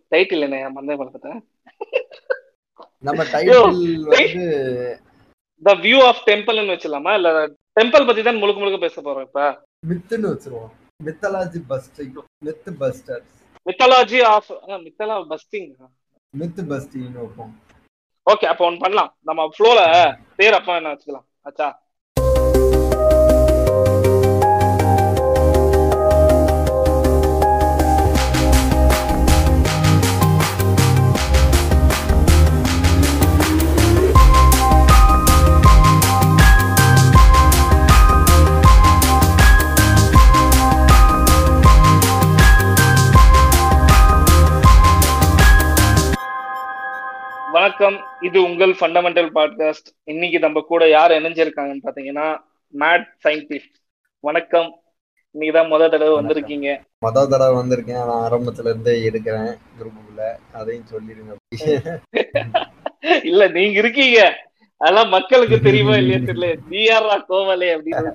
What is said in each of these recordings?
Title என்ன மந்தே மறந்துட்டேன் நம்ம டைட்டில் வந்து த வியூ ஆஃப் டெம்பிள்னு வச்சிடலாமா இல்ல டெம்பிள் பத்தி தான் முழுக்க முழுக்க பேச போறோம் இப்ப மித்துன்னு வச்சிருவோம் mythology busting myth busters mythology of மித்தலா பஸ்டிங் மித் பஸ்டிங்னு வைப்போம் ஓகே அப்போ ஒன்று பண்ணலாம் நம்ம ஃப்ளோல பேர் அப்பா என்ன வச்சுக்கலாம் ஆச்சா வணக்கம் இது உங்கள் ஃபண்டமெண்டல் பாட்காஸ்ட் இன்னைக்கு நம்ம கூட யார் இணைஞ்சிருக்காங்கன்னு பாத்தீங்கன்னா மேட் சயின்டிஸ்ட் வணக்கம் இன்னைக்கு தான் முத தடவை வந்திருக்கீங்க மொதல் தடவை வந்திருக்கேன் நான் ஆரம்பத்துல இருந்தே இருக்கிறேன் குரூப்புக்குள்ள அதையும் சொல்லிடுங்க இல்ல நீங்க இருக்கீங்க அதெல்லாம் மக்களுக்கு தெரியுமா இல்லையா தெரியல நீ யாரா கோவலே அப்படின்னு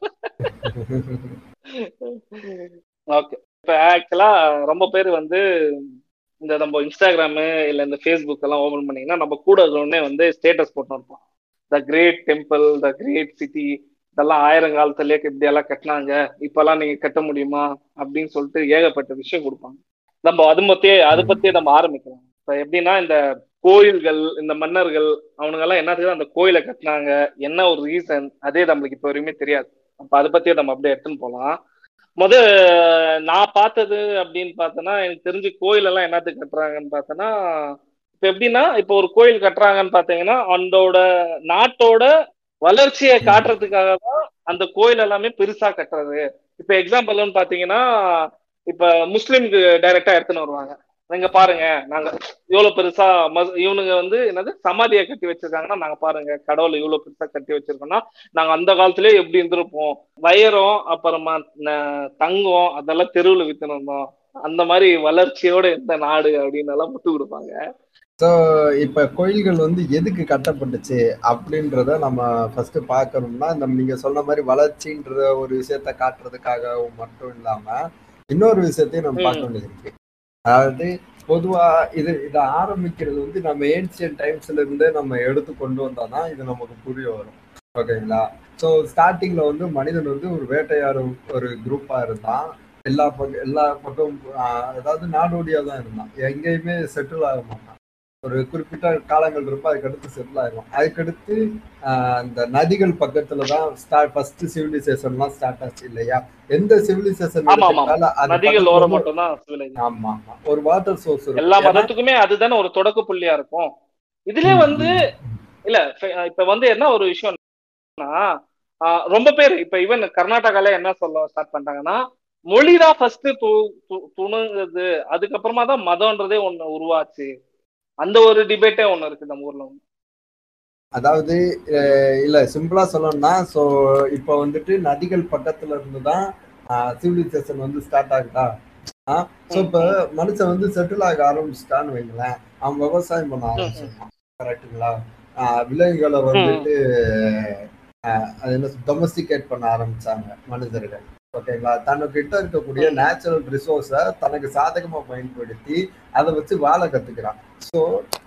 ஓகே இப்ப ஆக்சுவலா ரொம்ப பேர் வந்து இந்த நம்ம இன்ஸ்டாகிராமு இல்ல இந்த ஃபேஸ்புக் எல்லாம் ஓபன் பண்ணீங்கன்னா நம்ம கூட உடனே வந்து ஸ்டேட்டஸ் போட்டு இருப்போம் the great temple the great city இதெல்லாம் ஆயிரம் காலத்திலேயே இப்படி எல்லாம் கட்டினாங்க இப்பெல்லாம் நீங்க கட்ட முடியுமா அப்படின்னு சொல்லிட்டு ஏகப்பட்ட விஷயம் கொடுப்பாங்க நம்ம அது பத்தியே அது பத்தியே நம்ம ஆரம்பிக்கலாம் இப்ப எப்படின்னா இந்த கோயில்கள் இந்த மன்னர்கள் அவனுங்க எல்லாம் என்னத்துக்கு அந்த கோயிலை கட்டினாங்க என்ன ஒரு ரீசன் அதே நம்மளுக்கு இப்ப வரையுமே தெரியாது அப்ப அதை பத்தியே நம்ம அப்படியே எடுத்துன்னு போலாம் முத நான் பார்த்தது அப்படின்னு பார்த்தோன்னா எனக்கு தெரிஞ்சு கோயில் எல்லாம் என்னத்துக்கு கட்டுறாங்கன்னு பார்த்தோன்னா இப்ப எப்படின்னா இப்ப ஒரு கோயில் கட்டுறாங்கன்னு பாத்தீங்கன்னா அதோட நாட்டோட வளர்ச்சியை காட்டுறதுக்காக தான் அந்த கோயில் எல்லாமே பெருசா கட்டுறது இப்ப எக்ஸாம்பிள்னு பாத்தீங்கன்னா இப்ப முஸ்லிம்க்கு டைரக்டா எடுத்துன்னு வருவாங்க நீங்க பாருங்க நாங்க இவ்வளவு பெருசா மஸ்- இவனுங்க வந்து என்னது சமாதியை கட்டி வச்சிருக்காங்கன்னா நாங்க பாருங்க கடவுளை இவ்வளவு பெருசா கட்டி வச்சிருக்கோம்னா நாங்க அந்த காலத்திலேயே எப்படி இருந்திருப்போம் வைரம் அப்புறமா ந- தங்கம் அதெல்லாம் தெருவுல வித்துன்னு இருந்தோம் அந்த மாதிரி வளர்ச்சியோட இருந்த நாடு அப்படின்னு எல்லாம் முட்டு கொடுப்பாங்க ஸோ இப்ப கோயில்கள் வந்து எதுக்கு கட்டப்பட்டுச்சு அப்படின்றத நம்ம ஃபர்ஸ்ட் பார்க்கணும்னா இந்த நீங்க சொன்ன மாதிரி வளர்ச்சின்ற ஒரு விஷயத்த காட்டுறதுக்காக மட்டும் இல்லாம இன்னொரு விஷயத்தையும் நம்ம பார்க்க வேண்டியது இருக்கு அதாவது பொதுவா இது இதை ஆரம்பிக்கிறது வந்து நம்ம ஏன்சியன் டைம்ஸ்ல இருந்து நம்ம எடுத்து கொண்டு வந்தாதான் இது நமக்கு புரிய வரும் ஓகேங்களா ஸோ ஸ்டார்டிங்ல வந்து மனிதன் வந்து ஒரு வேட்டையாடும் ஒரு குரூப்பா இருந்தான் எல்லா பக்கம் எல்லா பக்கம் ஆஹ், அதாவது நாடோடியா தான் இருந்தான் எங்கேயுமே செட்டில் ஆக மாட்டான் ஒரு குறிப்பிட்ட காலங்கள் இருப்போம் அதுக்கடுத்து செட்டில் ஆயிடும் அதுக்கடுத்து ஆஹ், இந்த நதிகள் பக்கத்துல தான் ஸ்டார்ட் ஃபர்ஸ்ட் சிவிலைசேஷன்லாம் ஸ்டார்ட் ஆச்சு இல்லையா எந்த சிவிலைசேஷன் ஆமா, ஆமா. நதிகள் ஓரம் மட்டும்தான் civilization. ஆமா ஆமா ஒரு வாட்டர் சோர்ஸ் எல்லா மதத்துக்குமே அதுதானே ஒரு தொடக்க புள்ளியா இருக்கும் இதுலயே வந்து இல்ல ஃப- இப்ப வந்து என்ன ஒரு விஷயம்னா ஆஹ் ரொம்ப பேர் இப்ப ஈவன் கர்நாடகால என்ன சொல்ல ஸ்டார்ட் பண்ணிட்டாங்கன்னா மொழிதான் ஃபர்ஸ்ட் துணுங்குது அதுக்கப்புறமா தான் மதம்ன்றதே ஒண்ணு உருவாச்சு அந்த ஒரு டிபேட்டே ஒண்ணு இருக்கு நம்ம ஊர்ல அதாவது அஹ், இல்ல சிம்பிளா சொல்லணும்னா ஸோ இப்போ வந்துட்டு நதிகள் பக்கத்துல இருந்து தான் சிவிலைசேஷன் வந்து ஸ்டார்ட் ஆகுதா ஸோ இப்போ மனுஷன் வந்து செட்டில் ஆக ஆரம்பிச்சிட்டான்னு வைங்களேன் அவன் விவசாயம் பண்ண ஆரம்பிச்சிருக்கான் கரெக்டுங்களா விலங்குகளை வந்துட்டு ஆஹ், அது என்ன டொமஸ்டிகேட் பண்ண ஆரம்பிச்சாங்க மனிதர்கள் ஓகேங்களா தன்னுக்கிட்ட இருக்கக்கூடிய நேச்சுரல் ரிசோர்ஸை தனக்கு சாதகமா பயன்படுத்தி அதை வச்சு வாழ கத்துக்கிறான் ஸோ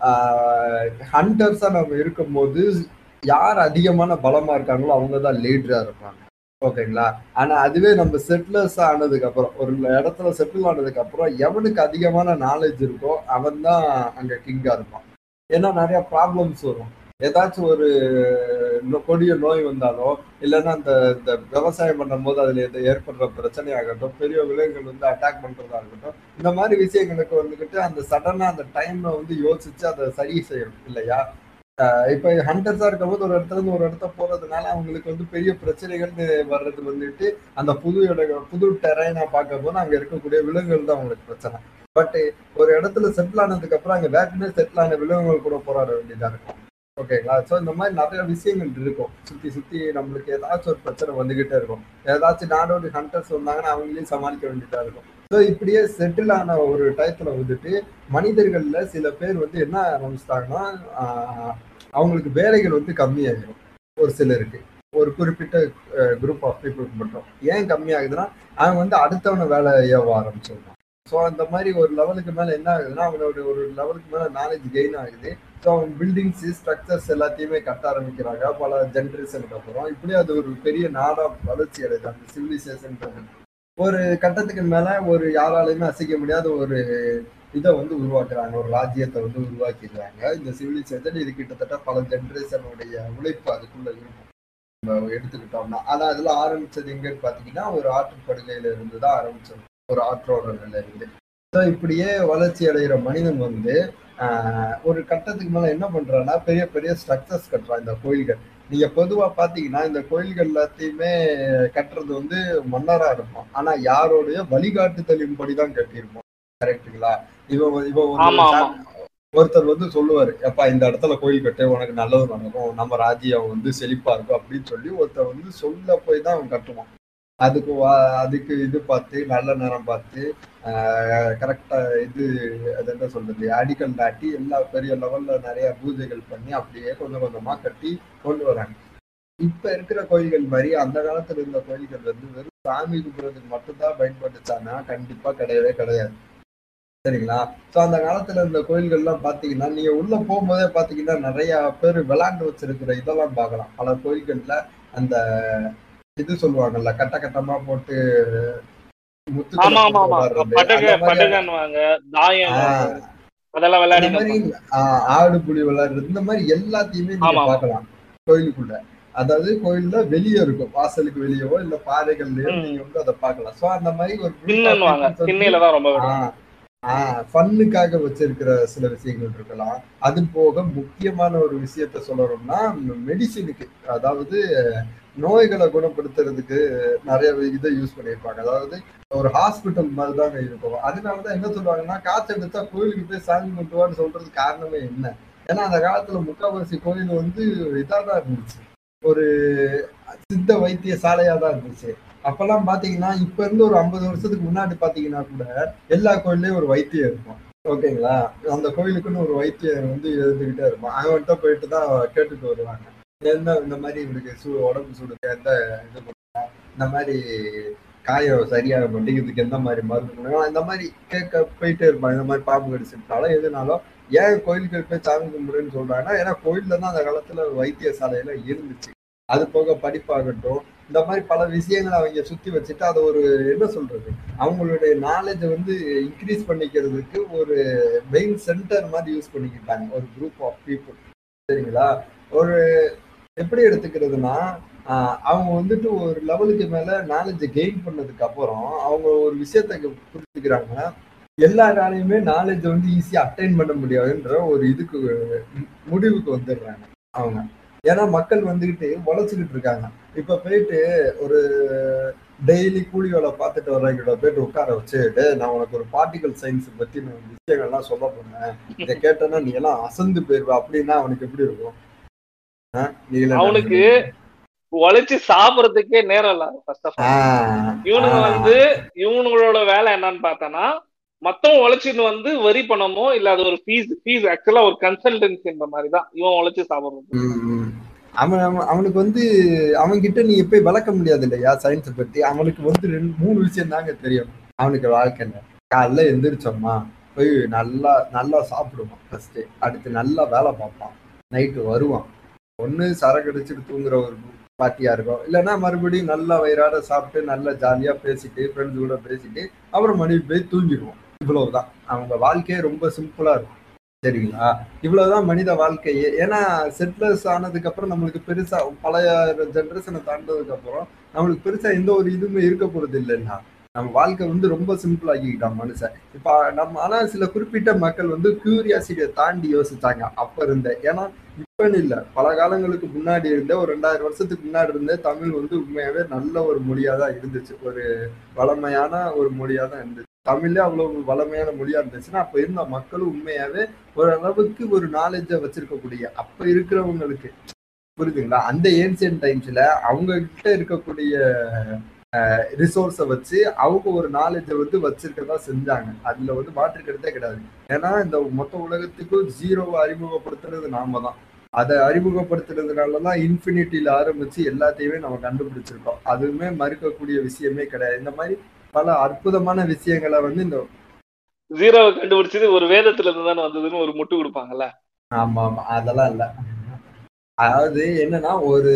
ஹண்டர்ஸா நம்ம இருக்கும்போது யார் அதிகமான பலமா இருக்காங்களோ அவங்க தான் லீடரா இருப்பாங்க ஓகேங்களா ஆனா அதுவே நம்ம செட்டிலர்ஸ் ஆனதுக்கு அப்புறம் ஒரு இடத்துல செட்டில் ஆனதுக்கு அப்புறம் எவனுக்கு அதிகமான நாலேஜ் இருக்கோ அவன் தான் அங்க கிங்கா இருப்பான் ஏன்னா நிறைய ப்ராப்ளம்ஸ் வரும் ஏதாச்சும் ஒரு நோ- கொடிய நோய் வந்தாலோ இல்லைன்னா அந்த இந்த விவசாயம் பண்ணும் போது அதுல எது ஏற்படுற பிரச்சனையாகட்டும் பெரிய விலங்குகள் வந்து அட்டாக் பண்றதா இருக்கட்டும் இந்த மாதிரி விஷயங்களுக்கு வந்துகிட்டு அந்த சடனா அந்த டைம்ல வந்து யோசிச்சு அதை சரி செய்யணும் இல்லையா ஆஹ் இப்ப ஹண்டர்ஸா இருக்கும்போது ஒரு இடத்துல இருந்து ஒரு இடத்த போறதுனால அவங்களுக்கு வந்து பெரிய பிரச்சனைகள் வர்றது வந்துட்டு அந்த புது இட புது டெரைனா பார்க்க போது அங்க இருக்கக்கூடிய விலங்குகள் தான் அவங்களுக்கு பிரச்சனை பட் ஒரு இடத்துல செட்டில் ஆனதுக்கு அப்புறம் அங்க வேக்கனே செட்டில் ஆன விலங்குகள் கூட போராட வேண்டியதா இருக்கும் ஓகேங்களா ஸோ இந்த மாதிரி நிறைய விஷயங்கள் இருக்கும் சுத்தி சுத்தி நம்மளுக்கு ஏதாச்சும் ஒரு பிரச்சனை வந்துகிட்டே இருக்கும் ஏதாச்சும் நாடோடி ஹண்டர்ஸ் வந்தாங்கன்னா அவங்களையும் சமாளிக்க வேண்டியதா இருக்கும் ஸோ இப்படியே செட்டில் ஆன ஒரு டயத்துல வந்துட்டு மனிதர்கள்ல சில பேர் வந்து என்ன ஆரம்பிச்சிட்டாங்கன்னா ஆஹ், அவங்களுக்கு வேலைகள் வந்து கம்மியாகிடும் ஒரு சிலருக்கு ஒரு குறிப்பிட்ட குரூப் ஆஃப் பீப்புளுக்கு மட்டும் ஏன் கம்மியாகுதுன்னா அவன் வந்து அடுத்தவன வேலை ஏவ ஆரம்பிச்சிருக்கான் ஸோ அந்த மாதிரி ஒரு லெவலுக்கு மேல என்ன ஆகுதுன்னா அவனோட ஒரு லெவலுக்கு மேல நாலேஜ் கெயின் ஆகுது ஸோ அவன் பில்டிங்ஸ் ஸ்ட்ரக்சர்ஸ் எல்லாத்தையுமே கட்ட ஆரம்பிக்கிறாங்க பல ஜென்ரேஷனுக்கு அப்புறம் இப்படி அது ஒரு பெரிய நாடா வளர்ச்சி அடையுது அந்த சிவிலைசேஷன் ஒரு கட்டத்துக்கு மேல ஒரு யாராலையுமே அசைக்க முடியாத ஒரு இதை வந்து உருவாக்குறாங்க ஒரு ராஜ்யத்தை வந்து உருவாக்கிடுறாங்க இந்த சிவிலைசேஷன் இது கிட்டத்தட்ட பல ஜென்ரேஷனுடைய உழைப்பு அதுக்குள்ள இருக்கும் நம்ம எடுத்துக்கிட்டோம்னா ஆனா அதுல ஆரம்பிச்சது எங்கன்னு பாத்தீங்கன்னா ஒரு ஆற்றுப்படுகையில இருந்து தான் ஆரம்பிச்சது ஒரு ஆற்றோடல இருந்து ஸோ இப்படியே வளர்ச்சி அடைகிற மனிதன் வந்து ஆஹ், ஒரு கட்டத்துக்கு மேல என்ன பண்றான்னா பெரிய பெரிய ஸ்ட்ரக்சர்ஸ் கட்டுறான் இந்த கோயில்கள் நீங்க பொதுவா பாத்தீங்கன்னா இந்த கோயில்கள் எல்லாத்தையுமே கட்டுறது வந்து மன்னரா இருக்கும் ஆனா யாரோடைய வழிகாட்டுதலின்படி தான் கட்டியிருப்போம் கரெக்ட்டுங்களா இவன் இவன் ஒரு ஆமா, ஆமா. ஒருத்தர் வந்து சொல்லுவாரு எப்பா இந்த இடத்துல கோயில் கட்டு உனக்கு நல்லது நடக்கும் நம்ம ராஜ்யம் வந்து செழிப்பா இருக்கும் அப்படின்னு சொல்லி ஒருத்தர் வந்து சொல்ல போய் தான் அவன் கட்டுவான் அதுக்கு வா- அதுக்கு இது பார்த்து நல்ல நேரம் பார்த்து கரெக்டா இது அது என்ன சொல்றது அடிக்கல் நாட்டி எல்லா பெரிய லெவல்ல நிறைய பூஜைகள் பண்ணி அப்படியே கொஞ்சம் கொஞ்சமா கட்டி கொண்டு வராங்க இப்ப இருக்கிற கோயில்கள் மாதிரி அந்த காலத்துல இருந்த கோயில்கள் வந்து வெறும் சாமி கும்பிடுறதுக்கு மட்டும்தான் பயன்பட்டுச்சானா கண்டிப்பா கிடையவே கிடையாது சரிங்களா ஸோ அந்த காலத்துல இருந்த கோயில்கள்லாம் பாத்தீங்கன்னா நீங்க உள்ள போகும்போதே பாத்தீங்கன்னா நிறைய பேர் விளையாண்டு வச்சிருக்கிற இதெல்லாம் பார்க்கலாம் பல கோயில்கள்ல அந்த இது சொல்லுவாங்கல்ல கட்ட கட்டமா போட்டு முத்துக்களை ஆமா ஆமா போட்டு ஆமா விளையாடுறது. படகு அந்த மாதிரி- படகுன்னுவாங்க தாயம் ஆஹ் அதெல்லாம் அந்த விளையாடி மாதிரி ஆஹ் ஆடு புலி விளையாடுறது இந்த மாதிரி எல்லாத்தையுமே நீங்க ஆமா. பார்க்கலாம் கோயிலுக்குள்ள அதாவது கோயில்ல வெளியே இருக்கும் வாசலுக்கு வெளியவோ இல்ல பாறைகள்லயோ ம். நீங்க வந்து அதை பார்க்கலாம் சோ அந்த மாதிரி ஒரு group of தின்னுவாங்க peoples வந்து- திண்ணையில தான் ரொம்ப விடுவாங்க ஆஹ் ஆஹ் ஃபன்னுக்காக வச்சிருக்கிற சில விஷயங்கள் இருக்கலாம் அது போக முக்கியமான ஒரு விஷயத்த சொல்லணும்னா மெடிசினுக்கு அதாவது நோய்களை குணப்படுத்துறதுக்கு நிறைய இதை யூஸ் பண்ணியிருப்பாங்க அதாவது ஒரு ஹாஸ்பிட்டல் மாதிரி தாங்க இருக்கும் அதனாலதான் என்ன சொல்லுவாங்கன்னா காய்ச்சல் எடுத்தா கோயிலுக்கு போய் சாமி கும்பிட்டுவான்னு சொல்றது காரணமே என்ன ஏன்னா அந்த காலத்துல முக்காவாசி கோயில் வந்து இதா தான் இருந்துச்சு ஒரு சித்த வைத்திய சாலையா தான் இருந்துச்சு அப்பெல்லாம் பாத்தீங்கன்னா இப்ப இருந்து ஒரு ஐம்பது வருஷத்துக்கு முன்னாடி பாத்தீங்கன்னா கூட எல்லா கோயில்லயும் ஒரு வைத்தியம் இருக்கும் ஓகேங்களா அந்த கோயிலுக்குன்னு ஒரு வைத்தியம் வந்து இருந்துகிட்டே இருப்பான் அவன்கிட்ட போயிட்டு தான் கேட்டுட்டு வருவாங்க என்ன இந்த மாதிரி இவனுக்கு சூ உடம்பு சூடுக்கு எந்த இது பண்ணுங்க இந்த மாதிரி காயம் சரியாக மாட்டேங்குதுக்கு எந்த மாதிரி மருந்து பண்ணுங்க இந்த மாதிரி கேட்க போயிட்டே இருப்பாங்க இந்த மாதிரி பாம்பு கடிச்சிட்டாலும் எதுனாலும் ஏன் கோயிலுக்கு போய் சாமி கும்பிடுன்னு சொல்றாங்கன்னா ஏன்னா கோயில்ல தான் அந்த காலத்துல வைத்தியசாலையில இருந்துச்சு அது போக படிப்பாகட்டும் இந்த மாதிரி பல விஷயங்களை அவங்க சுத்தி வச்சுட்டு அதை ஒரு என்ன சொல்றது அவங்களுடைய நாலேஜை வந்து இன்க்ரீஸ் பண்ணிக்கிறதுக்கு ஒரு மெயின் சென்டர் மாதிரி யூஸ் பண்ணிக்கிட்டாங்க ஒரு குரூப் ஆஃப் பீப்புள் சரிங்களா ஒரு எப்படி எடுத்துக்கிறதுனா ஆஹ் அவங்க வந்துட்டு ஒரு லெவலுக்கு மேல நாலேஜை கெயின் பண்ணதுக்கு அப்புறம் அவங்க ஒரு விஷயத்த புரிஞ்சுக்கிறாங்க எல்லாராலையுமே நாலேஜை வந்து ஈஸியா அட்டைன் பண்ண முடியாதுன்ற ஒரு இதுக்கு முடிவுக்கு வந்துடுறாங்க அவங்க ஏன்னா மக்கள் வந்துகிட்டு உழைச்சிக்கிட்டு இருக்காங்க இப்ப போயிட்டு ஒரு டெய்லி கூலி வேலை பார்த்துட்டு வர்றவங்கிட்ட போயிட்டு உட்கார வச்சு டேய் நான் உனக்கு ஒரு பார்ட்டிகல் சயின்ஸ் பத்தி நான் விஷயங்கள்லாம் சொல்ல போறேன் இதை கேட்டேன்னா நீ எல்லாம் அசந்து போயிருவ அப்படின்னா அவனுக்கு எப்படி இருக்கும் ஆ? நீ எல்லாம் அவனுக்கு உழைச்சு சாப்பிடறதுக்கே நேரம் இல்ல ஃபர்ஸ்ட் ஆஃப் ஆ, ஆல் இவனுங்க ஆ. வந்து இவனுங்களோட வேலை என்னன்னு பார்த்தனா மத்தவன் உழைச்சின்னு வந்து வரி பணமோ இல்ல அது ஒரு ஃபீஸ் ஃபீஸ் ஆக்சுவலா ஒரு கன்சல்டன்சின்ற மாதிரி தான் இவன் உழைச்சு சாப்பிடுறது ம், ம். அவன் அவன்- அவனுக்கு வந்து அவன்கிட்ட நீ போய் வளர்க்க முடியாது இல்லையா சயின்ஸை பத்தி அவனுக்கு வந்து ரெண்டு மூணு விஷயம் தாங்க தெரியும் அவனுக்கு வாழ்க்கையில காலைல எந்திரிச்சோமா போய் நல்லா நல்லா சாப்பிடுவான் ஃபர்ஸ்ட் அடுத்து நல்லா வேலை பார்ப்பான் நைட்டு வருவான் ஒண்ணு சரக்கு அடிச்சுட்டு தூங்குற ஒரு பார்ட்டியா இருக்கும் இல்லைன்னா மறுபடியும் நல்லா வயிறாட சாப்பிட்டு நல்லா ஜாலியா பேசிட்டு ஃப்ரெண்ட்ஸ் கூட பேசிட்டு அப்புறம் மறுபடியும் போய் தூங்கிடுவான் இவ்வளவுதான் அவங்க வாழ்க்கையே ரொம்ப சிம்பிளா இருக்கும் சரிங்களா இவ்வளவுதான் மனித வாழ்க்கையே ஏன்னா செட்டிலர்ஸ் ஆனதுக்கு அப்புறம் நம்மளுக்கு பெருசா பழைய ஜென்ரேஷனை தாண்டதுக்கு அப்புறம் நம்மளுக்கு பெருசா எந்த ஒரு இதுவுமே இருக்க போறது இல்லைன்னா நம்ம வாழ்க்கை வந்து ரொம்ப சிம்பிள் ஆக்கிக்கிட்டான் மனுஷன் இப்ப நம்ம ஆனா சில குறிப்பிட்ட மக்கள் வந்து கியூரியாசிட்டியை தாண்டி யோசிச்சாங்க அப்ப இருந்த ஏன்னா இப்பன்னு இல்ல பல காலங்களுக்கு முன்னாடி இருந்த ஒரு ரெண்டாயிரம் வருஷத்துக்கு முன்னாடி இருந்த தமிழ் வந்து உண்மையாவே நல்ல ஒரு மொழியா தான் இருந்துச்சு ஒரு வளமையான ஒரு மொழியா தான் இருந்துச்சு தமிழ்ல அவ்வளவு வளமையான மொழியா இருந்துச்சுன்னா அப்ப இருந்த மக்களும் உண்மையாவே ஓரளவுக்கு ஒரு நாலேஜை வச்சிருக்கக்கூடிய அப்ப இருக்கிறவங்களுக்கு புரியுதுங்களா அந்த ஏன்சியன் டைம்ஸ்ல அவங்க கிட்ட இருக்கக்கூடிய ரிசோர்ஸை வச்சு அவங்க ஒரு நாலேஜை வந்து வச்சிருக்கதா செஞ்சாங்க அதுல வந்து மாற்றுக்கிறதே கிடையாது ஏன்னா இந்த மொத்த உலகத்துக்கும் ஜீரோவை அறிமுகப்படுத்துறது நாம தான் அதை அறிமுகப்படுத்துறதுனாலதான் இன்ஃபினிட்டியில ஆரம்பிச்சு எல்லாத்தையுமே நம்ம கண்டுபிடிச்சிருக்கோம் அதுவுமே மறுக்கக்கூடிய விஷயமே கிடையாது இந்த மாதிரி பல அற்புதமான விஷயங்களை வந்து இந்த ஜீரோவை கண்டுபிடிச்சது ஒரு வேதத்துல இருந்து தானே வந்ததுன்னு ஒரு முட்டு கொடுப்பாங்கல்ல ஆமா ஆமா அதெல்லாம் இல்ல அதாவது என்னன்னா ஒரு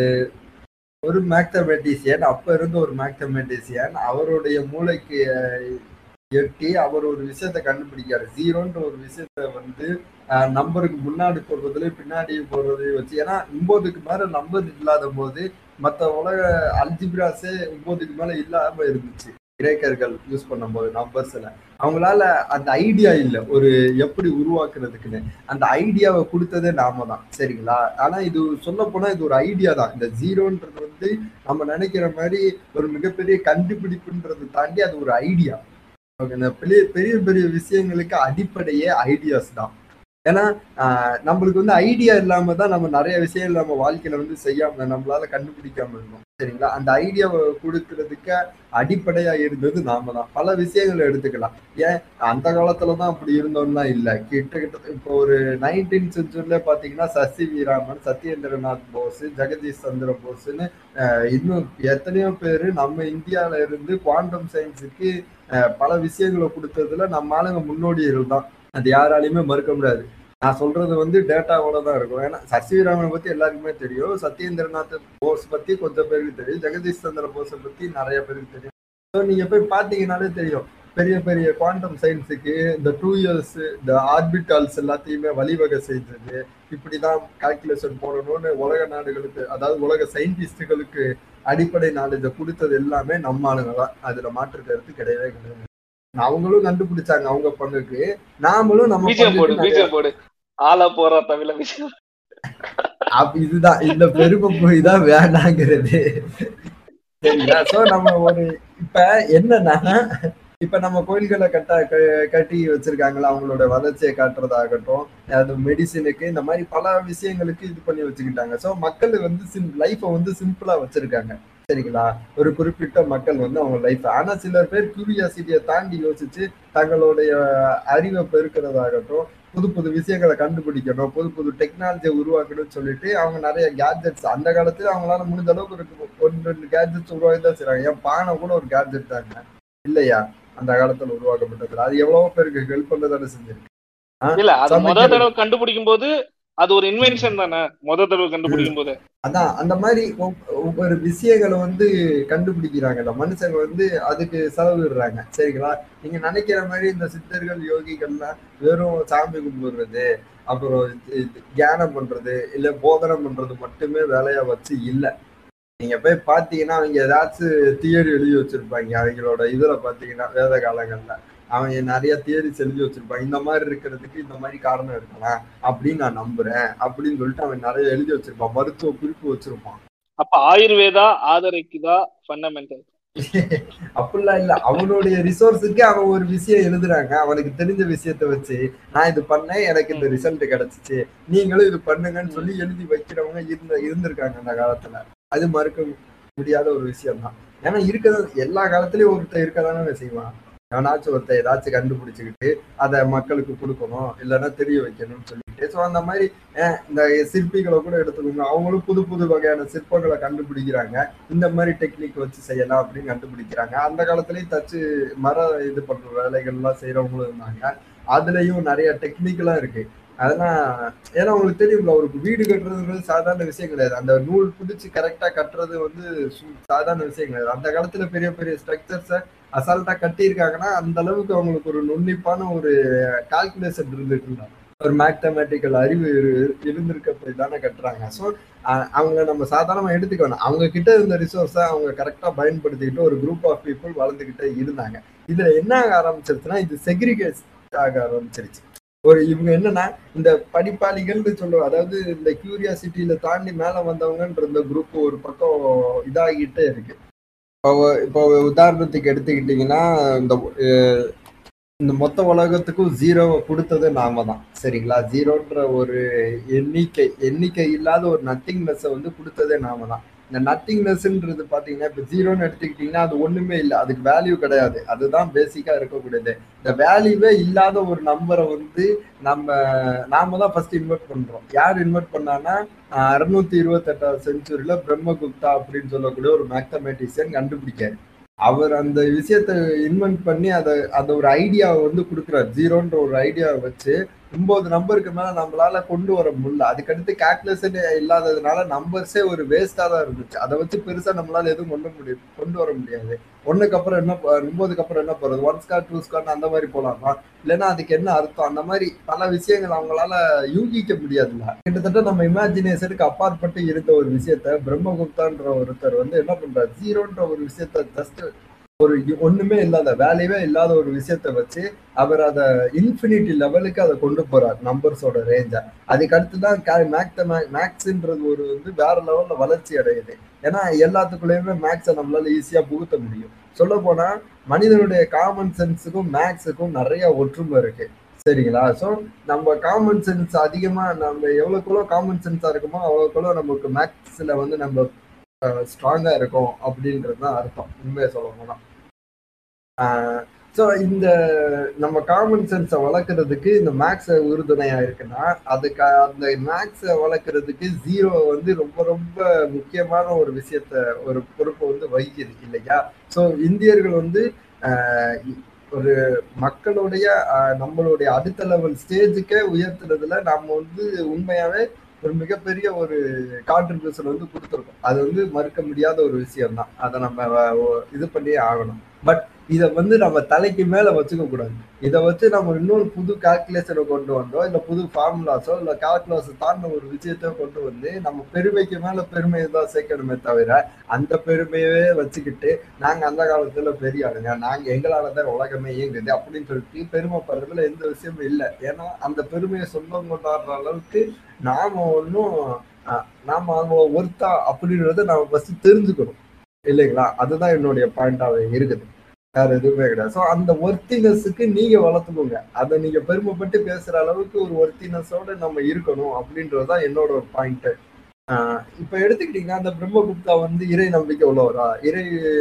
ஒரு மேக்தமெட்டிசியன் அப்ப இருந்த ஒரு மேக்தமெட்டிசியன் அவருடைய மூளைக்கு அஹ், எட்டி அவர் ஒரு விஷயத்த கண்டுபிடிக்காரு ஜீரோன்ற ஒரு விஷயத்த வந்து நம்பருக்கு முன்னாடி போடுறதுல பின்னாடி போடுறதையும் வச்சு ஏன்னா ஒன்பதுக்கு மேல நம்பர் இல்லாத போது மத்த உலக அல்ஜிப்ராஸே ஒன்பதுக்கு மேல இல்லாம இருந்துச்சு கிரேக்கர்கள் யூஸ் பண்ணும்போது நம்பர்ஸ்ல அவங்களால அந்த ஐடியா இல்லை ஒரு எப்படி உருவாக்குறதுக்குன்னு அந்த ஐடியாவை கொடுத்ததே நாம தான் சரிங்களா ஆனா இது சொல்ல போனா இது ஒரு ஐடியா தான் இந்த ஜீரோன்றது வந்து நம்ம நினைக்கிற மாதிரி ஒரு மிகப்பெரிய கண்டுபிடிப்புன்றது தாண்டி அது ஒரு ஐடியா ஓகே இந்த பெரிய பெரிய பெரிய விஷயங்களுக்கு அடிப்படையே ஐடியாஸ் தான் ஏன்னா ஆஹ், நம்மளுக்கு வந்து ஐடியா இல்லாம தான் நம்ம நிறைய விஷயங்கள் நம்ம வாழ்க்கையில வந்து செய்யாம நம்மளால கண்டுபிடிக்காம இருந்தோம் சரிங்களா அந்த ஐடியாவை கொடுக்கறதுக்கு அடிப்படையா இருந்தது நாம தான் பல விஷயங்களை எடுத்துக்கலாம் ஏன் அந்த காலத்துல தான் அப்படி இருந்தோம்னா இல்ல கிட்ட கிட்ட இப்போ ஒரு நைன்டீன் செஞ்சுரியில பாத்தீங்கன்னா சசி வீராமன் சத்யேந்திரநாத் போஸ் ஜெகதீஷ் சந்திர போஸ்ன்னு அஹ், இன்னும் எத்தனையோ பேரு நம்ம இந்தியால இருந்து குவாண்டம் சயின்ஸுக்கு பல விஷயங்களை கொடுத்ததுல நம்ம ஆளுங்க முன்னோடிகள் தான் அது யாராலையுமே மறுக்க முடியாது நான் சொல்றது வந்து டேட்டாவோட தான் இருக்கும் ஏன்னா சசி வீராமனை பத்தி எல்லாருக்குமே தெரியும் சத்யேந்திரநாத் போஸ் பத்தி கொஞ்சம் பேருக்கு தெரியும் ஜெகதீஷ் சந்திர போஸை பத்தி நிறைய பேருக்கு தெரியும் ஸோ நீங்க போய் பாத்தீங்கன்னாலே தெரியும் பெரிய பெரிய குவாண்டம் சயின்ஸுக்கு இந்த டூ இயர்ஸ் இந்த ஆர்பிட்டால்ஸ் எல்லாத்தையுமே வழிவகை செஞ்சது இப்படிதான் கால்குலேஷன் போடணும்னு உலக நாடுகளுக்கு அதாவது உலக சயின்டிஸ்டுகளுக்கு அடிப்படை நாலேஜை கொடுத்தது எல்லாமே நம்ம ஆளுங்க தான் அதுல மாற்று கருத்து கிடையவே கிடையாது அவங்களும் கண்டுபிடிச்சாங்க அவங்க பங்குக்கு நாமளும் நம்ம பிஜிஎம் போடு பங்குக்கு நிறைய- பிஜிஎம் போடு ஆளா போறா தமிழ விஷயம் அப்ப இதுதான் இந்த பெருமை போய் தான் வேணாங்கிறது சரிங்களா சோ நம்ம ஒரு இப்ப என்னன்னா இப்ப நம்ம கோயில்களை கட்ட க- கட்டி வச்சிருக்காங்களா அவங்களோட வளர்ச்சியை காட்டுறதாகட்டும் அது மெடிசினுக்கு இந்த மாதிரி பல விஷயங்களுக்கு இது பண்ணி வச்சுக்கிட்டாங்க சோ மக்கள் வந்து சிம் லைஃபை வந்து சிம்பிளா வச்சிருக்காங்க சரிங்களா ஒரு குறிப்பிட்ட மக்கள் வந்து அவங்க லைஃப் ஆனா சில பேர் கியூரியாசிட்டியை தாண்டி யோசிச்சு தங்களுடைய அறிவை பெருக்கிறதாகட்டும் புது புது விஷயங்களை கண்டுபிடிக்கணும் புது புது டெக்னாலஜியை உருவாக்கணும்னு சொல்லிட்டு அவங்க நிறைய கேட்ஜெட்ஸ் அந்த காலத்துல அவங்களால முடிஞ்ச அளவுக்கு ஒரு ஒன்று ரெண்டு கேட்ஜெட்ஸ் உருவாக்கி தான் செய்றாங்க என் பானை கூட ஒரு கேட்ஜெட் தாங்க இல்லையா அந்த காலத்துல உருவாக்கப்பட்டது அது எவ்வளவோ பேருக்கு ஹெல்ப் பண்ணதானே செஞ்சிருக்கு இல்ல அது முத சமைக்கிறது. தடவை கண்டுபிடிக்கும் போது அது ஒரு இன்வென்ஷன் தானே முத தடவை கண்டுபிடிக்கும் போது அதான் அந்த மாதிரி ஒவ்- ஒவ்வொரு விஷயங்களை வந்து கண்டுபிடிக்கிறாங்கல்ல மனுஷங்க வந்து அதுக்கு செலவிடுறாங்க சரிங்களா நீங்க நினைக்கிற மாதிரி இந்த சித்தர்கள் யோகிகள்லாம் வெறும் சாமி கும்பிடுறது அப்புறம் இது- இது தியானம் பண்றது இல்ல போதனம் பண்றது மட்டுமே வேலையா வச்சு இல்ல நீங்க போய் பாத்தீங்கன்னா அவங்க ஏதாச்சும் தியரி எழுதி வச்சிருப்பாங்க அவங்களோட இதுல பாத்தீங்கன்னா வேத காலங்கள்ல அவங்க நிறைய தியரிஸ் எழுதி வச்சிருப்பாங்க இந்த மாதிரி இருக்கிறதுக்கு இந்த மாதிரி காரணம் இருக்கலாம் அப்படின்னு நான் நம்புறேன் அப்படின்னு சொல்லிட்டு அவன் நிறைய எழுதி வச்சிருப்பான் மருத்துவ குறிப்பு வச்சிருப்பான் அப்ப ஆயுர்வேதா ஆதரிக்குதா ஃபண்டமெண்டல் அப்படிலாம் இல்ல அவனுடைய ரிசோர்ஸுக்கு அவன் ஒரு விஷயம் எழுதுறாங்க அவனுக்கு தெரிஞ்ச விஷயத்த வச்சு நான் இது பண்ணேன் எனக்கு இந்த ரிசல்ட் கிடைச்சிச்சு நீங்களும் இது பண்ணுங்கன்னு சொல்லி எழுதி வைக்கிறவங்க இருந்த இருந்திருக்காங்க அந்த காலத்துல அது மறுக்க முடியாத ஒரு விஷயம் தான் ஏன்னா இருக்கிறது எல்லா காலத்துலயும் ஒருத்தர் இருக்கதானே செய்வான் எவனாச்சும் ஒருத்தர் ஏதாச்சும் கண்டுபிடிச்சுக்கிட்டு அதை மக்களுக்கு கொடுக்கணும் இல்லைன்னா தெரிய வைக்கணும்னு சொல்லிட்டு ஸோ அந்த மாதிரி அஹ், இந்த சிற்பிகளை கூட எடுத்துக்கோங்க அவங்களும் புது புது வகையான சிற்பங்களை கண்டுபிடிக்கிறாங்க இந்த மாதிரி டெக்னிக் வச்சு செய்யலாம் அப்படின்னு கண்டுபிடிக்கிறாங்க அந்த காலத்துலயும் தச்சு மர இது பண்ற வேலைகள்லாம் செய்யறவங்களும் இருந்தாங்க அதுலயும் நிறைய டெக்னிக்கலா இருக்கு அதெல்லாம் ஏன்னா உங்களுக்கு தெரியும்ல ஒரு வீடு கட்டுறதுன்றது சாதாரண விஷயம் கிடையாது அந்த நூல் பிடிச்சு கரெக்டா கட்டுறது வந்து சு- சாதாரண விஷயம் கிடையாது அந்த காலத்துல பெரிய பெரிய ஸ்ட்ரக்சர்ஸை அசால்ட்டா கட்டியிருக்காங்கன்னா அந்த அளவுக்கு அவங்களுக்கு ஒரு நுண்ணிப்பான ஒரு கால்குலேஷன் இருந்துட்டு ஒரு மேத்தமேட்டிக்கல் அறிவு இரு- இருந்திருக்க போய் தானே கட்டுறாங்க ஸோ அவங்கள நம்ம சாதாரணமா எடுத்துக்க வேணாம் அவங்க கிட்ட இருந்த ரிசோர்ஸை அவங்க கரெக்டா பயன்படுத்திக்கிட்டு ஒரு குரூப் ஆஃப் பீப்புள் வளர்ந்துகிட்டே இருந்தாங்க இதுல என்ன ஆக ஆரம்பிச்சிருச்சுன்னா இது செக்ரிகேட் ஆக ஆரம்பிச்சிருச்சு ஒரு இவங்க என்னன்னா இந்த படிப்பாளிகள்னு சொல்லுவோம் அதாவது இந்த கியூரியாசிட்டியில தாண்டி மேல வந்தவங்கன்ற இந்த குரூப் ஒரு பக்கம் இதாகிட்டே இருக்கு இப்போ இப்போ உதாரணத்துக்கு எடுத்துக்கிட்டிங்கன்னா இந்த அஹ், இந்த மொத்த உலகத்துக்கும் ஜீரோவை கொடுத்தது நாம தான் சரிங்களா ஜீரோன்ற ஒரு எண்ணிக்கை எண்ணிக்கை இல்லாத ஒரு நத்திங்னஸை வந்து கொடுத்ததே நாம தான் இந்த நத்திங்னஸ்ன்றது பாத்தீங்கன்னா இப்போ ஜீரோன்னு எடுத்துக்கிட்டிங்கன்னா அது ஒண்ணுமே இல்லை அதுக்கு வேல்யூ கிடையாது அதுதான் பேசிக்கா இருக்கக்கூடியது இந்த வேல்யூவே இல்லாத ஒரு நம்பரை வந்து நம்ம நாம தான் ஃபர்ஸ்ட் இன்வெர்ட் பண்றோம் யார் இன்வெர்ட் பண்ணான்னா அறுநூத்தி இருபத்தெட்டாவது செஞ்சுரியில பிரம்மகுப்தா அப்படின்னு சொல்லக்கூடிய ஒரு மேத்தமேட்டிஷியன் கண்டுபிடிக்காரு அவர் அந்த விஷயத்த இன்வென்ட் பண்ணி அதை அந்த ஒரு ஐடியாவை வந்து கொடுக்குறாரு ஜீரோன்ற ஒரு ஐடியாவை வச்சு ஒன்பது நம்பருக்கு மேல நம்மளால கொண்டு வர முடியல அதுக்கடுத்து கால்குலேஷன் இல்லாததுனால நம்பர்ஸே ஒரு வேஸ்டா தான் இருந்துச்சு அதை வச்சு பெருசா நம்மளால எதுவும் கொண்டு முடியும் கொண்டு வர முடியாது ஒண்ணுக்கு அப்புறம் என்ன ப- ஒன்பதுக்கு அப்புறம் என்ன போறது ஒன் ஸ்கார் டூ ஸ்கார் அந்த மாதிரி போலாமா இல்லைன்னா அதுக்கு என்ன அர்த்தம் அந்த மாதிரி பல விஷயங்கள் அவங்களால யூகிக்க முடியாதுல்ல கிட்டத்தட்ட நம்ம இமேஜினேஷனுக்கு அப்பாற்பட்டு இருந்த ஒரு விஷயத்த பிரம்மகுப்தான்ற ஒருத்தர் வந்து என்ன பண்றாரு ஜீரோன்ற ஒரு விஷயத்த ஜஸ்ட் ஒரு இ- ஒண்ணுமே இல்லாத வேலையே இல்லாத ஒரு விஷயத்த வச்சு அவர் அதை இன்ஃபினிட்டி லெவலுக்கு அதை கொண்டு போறார் நம்பர்ஸோட ரேஞ்சை அதுக்கு அடுத்து தான் மேக்ஸ் மேக்ஸ்ன்றது ஒரு வந்து வேற லெவல்ல வளர்ச்சி அடையுது ஏன்னா எல்லாத்துக்குள்ளேயுமே மேக்ஸை நம்மளால ஈஸியா புகுத்த முடியும் சொல்ல போனா மனிதனுடைய காமன் சென்ஸுக்கும் மேக்ஸுக்கும் நிறைய ஒற்றுமை இருக்கு சரிங்களா ஸோ நம்ம காமன் சென்ஸ் அதிகமா நம்ம எவ்வளோக்குள்ள காமன் சென்ஸா இருக்குமோ அவ்வளோக்குள்ள நமக்கு மேக்ஸ்ல வந்து நம்ம ஸ்ட்ராங்கா இருக்கும் அப்படின்றது தான் அர்த்தம் உண்மையை சொல்ல போனா ஸோ இந்த நம்ம காமன் சென்ஸை வளர்க்குறதுக்கு இந்த மேக்ஸ் உறுதுணையா இருக்குன்னா அதுக்கு அந்த மேக்ஸை வளர்க்குறதுக்கு ஜீரோ வந்து ரொம்ப ரொம்ப முக்கியமான ஒரு விஷயத்த ஒரு பொறுப்பை வந்து வகிக்குது இல்லையா ஸோ இந்தியர்கள் வந்து ஆஹ், ஒரு மக்களுடைய ஆஹ், நம்மளுடைய அடுத்த லெவல் ஸ்டேஜுக்கே உயர்த்துறதுல நம்ம வந்து உண்மையாவே ஒரு மிகப்பெரிய ஒரு கான்ட்ரிபியூஷன் வந்து கொடுத்துருக்கோம் அது வந்து மறுக்க முடியாத ஒரு விஷயம் தான் அதை நம்ம வ- இது பண்ணியே ஆகணும் பட் இதை வந்து நம்ம தலைக்கு மேல வச்சுக்க கூடாது இதை வச்சு நம்ம இன்னொரு புது கால்குலேஷனை கொண்டு வந்தோம் இல்ல புது ஃபார்முலாஸோ இல்ல கால்குலஸ் தாண்டின ஒரு விஷயத்தையோ கொண்டு வந்து நம்ம பெருமைக்கு மேல பெருமையை தான் சேர்க்கணுமே தவிர அந்த பெருமையவே வச்சுக்கிட்டு நாங்க அந்த காலத்துல பெரிய ஆளுங்க நாங்க எங்களால தான் உலகமே இயங்குது அப்படின்னு சொல்லிட்டு பெருமைப்படுறதுல எந்த விஷயமும் இல்லை ஏன்னா அந்த பெருமையை சொந்தம் கொண்டாடுற அளவுக்கு நாம ஒன்றும் நாம அவங்க ஒருத்தா அப்படின்றத நாம ஃபர்ஸ்ட் தெரிஞ்சுக்கணும் இல்லைங்களா அதுதான் என்னுடைய பாயிண்டாவே இருக்குது வேற எதுவுமே கிடையாது ஸோ அந்த ஒர்த்தினஸுக்கு நீங்க வளர்த்துக்கோங்க அதை நீங்க பெருமைப்பட்டு பேசுற அளவுக்கு ஒரு ஒர்த்தினஸோட நம்ம இருக்கணும் அப்படின்றதுதான் என்னோட ஒரு பாயிண்ட் இப்ப எடுத்துக்கிட்டீங்கன்னா அந்த பிரம்மகுப்தா வந்து இறை நம்பிக்கை உள்ளவரா இறை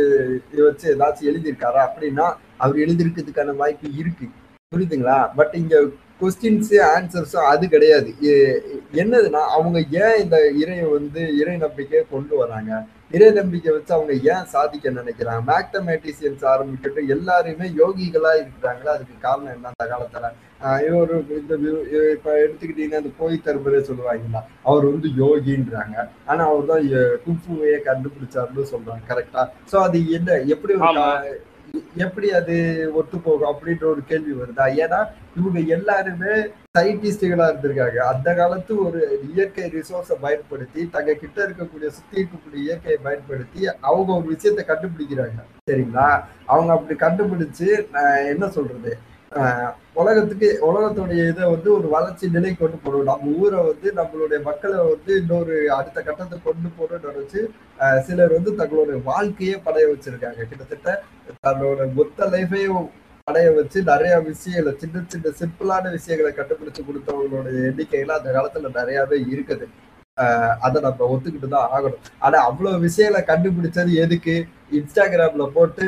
வச்சு ஏதாச்சும் எழுதியிருக்காரா அப்படின்னா அவர் எழுதியிருக்கிறதுக்கான வாய்ப்பு இருக்கு புரியுதுங்களா பட் இங்க கொஸ்டின்ஸு ஆன்சர்ஸும் அது கிடையாது எ- என்னதுன்னா அவங்க ஏன் இந்த இறையை வந்து இறை நம்பிக்கையை கொண்டு வராங்க இறை நம்பிக்கை வச்சு அவங்க ஏன் சாதிக்க நினைக்கிறாங்க மேத்தமேட்டிசியன்ஸ் ஆரம்பிக்கட்டும் எல்லாருமே யோகிகளா இருக்கிறாங்களா அதுக்கு காரணம் என்ன அந்த காலத்துல ஆஹ் இவர் இந்த வி- இப்ப எடுத்துக்கிட்டீங்கன்னா இந்த போய் தருபரே சொல்லுவாங்களா அவர் வந்து யோகின்றாங்க ஆனா அவர் தான் குஃபுவையே கண்டுபிடிச்சாருன்னு சொல்றாங்க கரெக்டா சோ அது என்ன எப்படி ஒரு ஆமா. கா- எப்படி அது ஒத்து போகும் அப்படின்ற ஒரு கேள்வி வருதா ஏன்னா இவங்க எல்லாருமே சயின்டிஸ்டுகளா இருந்திருக்காங்க அந்த காலத்து ஒரு இயற்கை ரிசோர்ஸை பயன்படுத்தி தங்க கிட்ட இருக்கக்கூடிய சுத்தி இருக்கக்கூடிய இயற்கையை பயன்படுத்தி அவங்க ஒரு விஷயத்த கண்டுபிடிக்கிறாங்க சரிங்களா அவங்க அப்படி கண்டுபிடிச்சு ஆஹ் என்ன சொல்றது ஆஹ் உலகத்துக்கு உலகத்துடைய இதை வந்து ஒரு வளர்ச்சி நிலை கொண்டு போறோம் நம்ம ஊரை வந்து நம்மளுடைய மக்களை வந்து இன்னொரு அடுத்த கட்டத்தை கொண்டு போறோம்னு நினைச்சு ஆஹ் சிலர் வந்து தங்களுடைய வாழ்க்கையே படைய வச்சிருக்காங்க கிட்டத்தட்ட தன்னோட மொத்த லைஃபையும் படைய வச்சு நிறைய விஷயங்களை சின்ன சின்ன சிம்பிளான விஷயங்களை கண்டுபிடிச்சு கொடுத்தவங்களுடைய எண்ணிக்கையில அந்த காலத்துல நிறையவே இருக்குது ஆஹ் அதை நம்ம ஒத்துக்கிட்டு தான் ஆகணும் ஆனா அவ்வளவு விஷயங்களை கண்டுபிடிச்சது எதுக்கு இன்ஸ்டாகிராம்ல போட்டு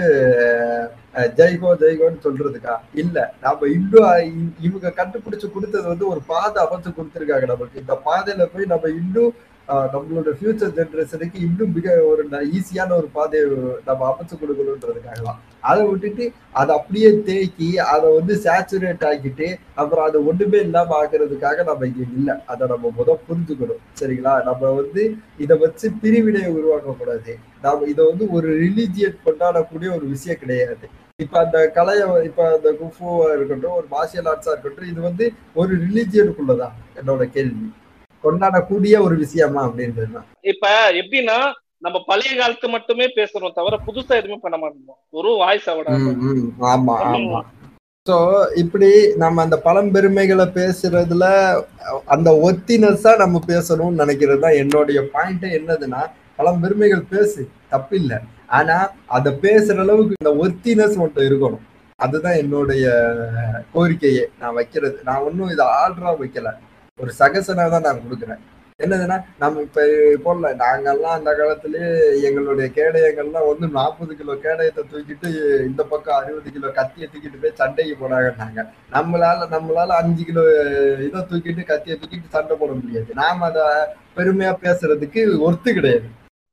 அஹ், ஜெய்கோ ஜெய்கோன்னு சொல்றதுக்கா இல்ல நம்ம இன்னும் இ- இவங்க கண்டுபிடிச்சு கொடுத்தது வந்து ஒரு பாதை அமைச்சு கொடுத்துருக்காங்க நமக்கு இந்த பாதையில போய் நம்ம இன்னும் ஆஹ், நம்மளோட ஃபியூச்சர் ஜென்ரேஷனுக்கு இன்னும் மிக ஒரு ஈஸியான ஒரு பாதையை நம்ம அமைச்சு கொடுக்கணுன்றதுக்காக தான் அதை விட்டுட்டு அதை அப்படியே தேக்கி அதை வந்து சேச்சுரேட் ஆக்கிட்டு அப்புறம் அது ஒண்ணுமே இல்லாம ஆக்குறதுக்காக நம்ம இங்க இல்லை அதை நம்ம முத புரிஞ்சுக்கணும் சரிங்களா நம்ம வந்து இதை வச்சு பிரிவினையை உருவாக்க கூடாது நாம இதை வந்து ஒரு ரிலீஜியன் கொண்டாடக்கூடிய ஒரு விஷயம் கிடையாது இப்ப அந்த கலையை இப்ப அந்த குஃபுவா இருக்கட்டும் ஒரு மார்ஷியல் ஆர்ட்ஸா இருக்கட்டும் இது வந்து ஒரு ரிலீஜியனுக்குள்ளதான் என்னோட கேள்வி கொண்டாடக்கூடிய ஒரு விஷயமா அப்படின்றது தான் இப்ப எப்படின்னா நம்ம பழைய காலத்து மட்டுமே பேசுறோம் தவிர புதுசா எதுவுமே பண்ண மாட்டோம் ஒரு வாய்ஸ் அவட ம், ம். ஆமா ஆமா சோ இப்படி நம்ம அந்த பழம்பெருமைகளை பேசுறதுல அஹ், அந்த ஒத்தினஸா நம்ம பேசணும்னு நினைக்கிறது தான் என்னுடைய பாயிண்ட் என்னதுன்னா பழம்பெருமைகள் பேசு தப்பில்லை ஆனா அதை பேசுற அளவுக்கு இந்த ஒத்தினஸ் மட்டும் இருக்கணும் அதுதான் என்னுடைய கோரிக்கையே நான் வைக்கிறது நான் ஒன்றும் இதை ஆர்டரா வைக்கல ஒரு சகசனா தான் நான் கொடுக்குறேன் என்னதுன்னா நம்ம இப்ப போடல நாங்கெல்லாம் அந்த காலத்திலேயே எங்களுடைய கேடயங்கள்லாம் வந்து நாற்பது கிலோ கேடயத்தை தூக்கிட்டு இந்த பக்கம் அறுபது கிலோ கத்தியை தூக்கிட்டு போய் சண்டைக்கு போனாங்கன்னாங்க நம்மளால நம்மளால அஞ்சு கிலோ இதை தூக்கிட்டு கத்தியை தூக்கிட்டு சண்டை போட முடியாது நாம அதை பெருமையா பேசுறதுக்கு ஒர்த்து கிடையாது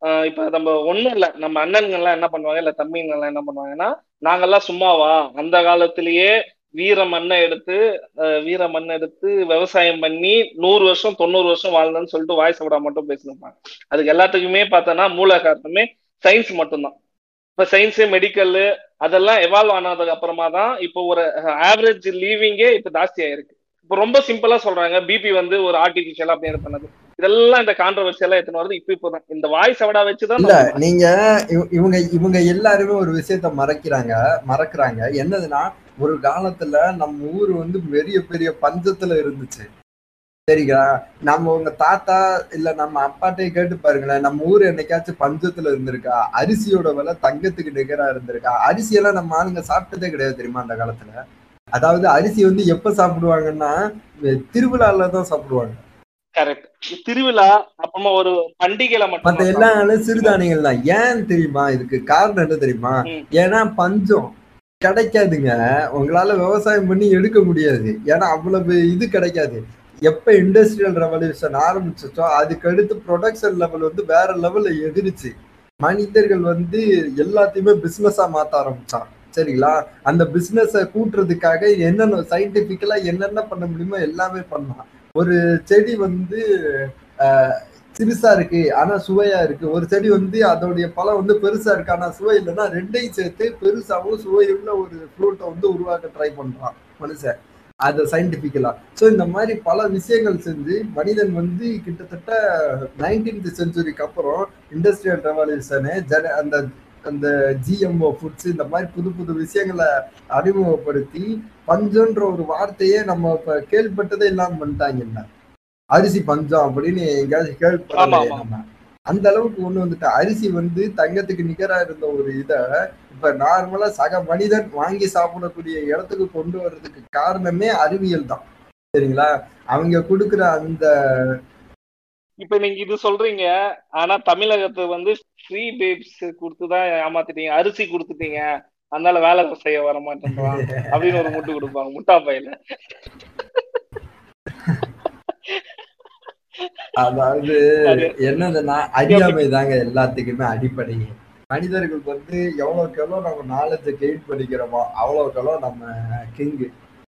ஆஹ் இப்ப நம்ம ஒண்ணும் இல்ல நம்ம அண்ணன்கள்லாம் என்ன பண்ணுவாங்க இல்ல தம்பிங்கெல்லாம் என்ன பண்ணுவாங்கன்னா நாங்கெல்லாம் சும்மாவா அந்த காலத்திலேயே வீர மண்ணை எடுத்து ஆஹ் வீர மண்ணை எடுத்து விவசாயம் பண்ணி நூறு வருஷம் தொண்ணூறு வருஷம் வாழ்ந்தேன்னு சொல்லிட்டு வாய்ஸ் விட மட்டும் பேசினிருப்பாங்க அதுக்கு எல்லாத்துக்குமே பார்த்தோன்னா மூல காரணமே சயின்ஸ் மட்டும்தான் இப்ப சயின்ஸ் மெடிக்கல் அதெல்லாம் எவால்வ் ஆனதுக்கு அப்புறமா தான் இப்போ ஒரு ஆவரேஜ் லீவிங்கே இப்ப ஜாஸ்தி ஆயிருக்கு இப்போ ரொம்ப சிம்பிளா சொல்றாங்க பிபி வந்து ஒரு ஆர்டிபிஷியல் அப்படின்னு பண்ணது இதெல்லாம் இந்த கான்ட்ரவர்சியெல்லாம் எத்தனை வருது இப்போ இப்போ தான் இந்த வாய்ஸ் அவடா வச்சுதான் இல்ல நீங்க இவ- இவங்க இவங்க எல்லாருமே ஒரு விஷயத்த மறைக்கிறாங்க மறக்கிறாங்க என்னதுன்னா ஒரு காலத்துல நம்ம ஊர் வந்து பெரிய பெரிய பஞ்சத்துல இருந்துச்சு சரிங்களா நம்ம உங்க தாத்தா இல்ல நம்ம அப்பாட்டே கேட்டு பாருங்களேன் நம்ம ஊர் என்னைக்காச்சும் பஞ்சத்துல இருந்திருக்கா அரிசியோட விலை தங்கத்துக்கு நிகரா இருந்திருக்கா அரிசி எல்லாம் நம்ம ஆளுங்க சாப்பிட்டதே கிடையாது தெரியுமா அந்த காலத்துல அதாவது அரிசி வந்து எப்ப சாப்பிடுவாங்கன்னா திருவிழால தான் சாப்பிடுவாங்க கரெக்ட் திருவிழா அப்புறமா ஒரு பண்டிகையில மத்த மட்டும் எல்லா நாளும் சிறுதானியங்கள் தான் ஏன் தெரியுமா இதுக்கு காரணம் என்ன தெரியுமா ம். ஏன்னா பஞ்சம் கிடைக்காதுங்க உங்களால விவசாயம் பண்ணி எடுக்க முடியாது ஏன்னா அவ்வளவு இது கிடைக்காது எப்ப இண்டஸ்ட்ரியல் ரெவல்யூஷன் ஆரம்பிச்சோ அதுக்கு அடுத்து ப்ரொடக்ஷன் லெவல் வந்து வேற லெவல்ல எதிரிச்சு மனிதர்கள் வந்து எல்லாத்தையுமே பிசினஸா மாத்த ஆரம்பிச்சான் சரிங்களா அந்த பிசினஸ கூட்டுறதுக்காக என்னென்ன சயின்டிபிக்கலா என்னென்ன பண்ண முடியுமோ எல்லாமே பண்ணலாம் ஒரு செடி வந்து ஆஹ், சிறுசா இருக்கு ஆனா சுவையா இருக்கு ஒரு செடி வந்து அதோடைய பழம் வந்து பெருசா இருக்கு ஆனா சுவை இல்லைன்னா ரெண்டையும் சேர்த்து பெருசாவும் சுவையுள்ள ஒரு ஃப்ரூட்டை வந்து உருவாக்க ட்ரை பண்றான் மனுஷன் அது சயின்டிபிக்கலா ஸோ இந்த மாதிரி பல விஷயங்கள் செஞ்சு மனிதன் வந்து கிட்டத்தட்ட நைன்டீன்த் செஞ்சுரிக்கு அப்புறம் இண்டஸ்ட்ரியல் ரெவல்யூஷனு ஜன அந்த அந்த ஜிஎம்ஓ ஃபுட்ஸ் இந்த மாதிரி புது புது விஷயங்களை அறிமுகப்படுத்தி பஞ்சன்ற ஒரு வார்த்தையே நம்ம இப்ப கேள்விப்பட்டதே இல்லாம பண்ணிட்டாங்கல்ல அரிசி பஞ்சம் அப்படின்னு எங்கேயாச்சும் ஆமா, கேள்விப்படலையே ஆமா. நம்ம அந்த அளவுக்கு கொண்டு வந்துட்டு அரிசி வந்து தங்கத்துக்கு நிகரா இருந்த ஒரு இதை இப்ப நார்மலா சக மனிதன் வாங்கி சாப்பிடக்கூடிய இடத்துக்கு கொண்டு வர்றதுக்கு காரணமே அறிவியல் தான் சரிங்களா அவங்க கொடுக்குற அந்த இப்ப நீங்க இது சொல்றீங்க ஆனா தமிழகத்தை வந்து ஃப்ரீ பேப்ஸ் கொடுத்துதான் ஏமாத்திட்டீங்க அரிசி கொடுத்துட்டீங்க அதனால வேலை செய்ய வர மாட்டேன்றான் அப்படின்னு ஒரு முட்டு கொடுப்பாங்க முட்டா பையில அதாவது அது என்னதுன்னா அறியாமை தாங்க எல்லாத்துக்குமே அடிப்படை மனிதர்கள் வந்து எவ்வளவுக்கு எவ்வளவு நம்ம நாலேஜை கெயின் பண்ணிக்கிறோமோ அவ்வளவுக்கு எவ்வளவு நம்ம கிங்கு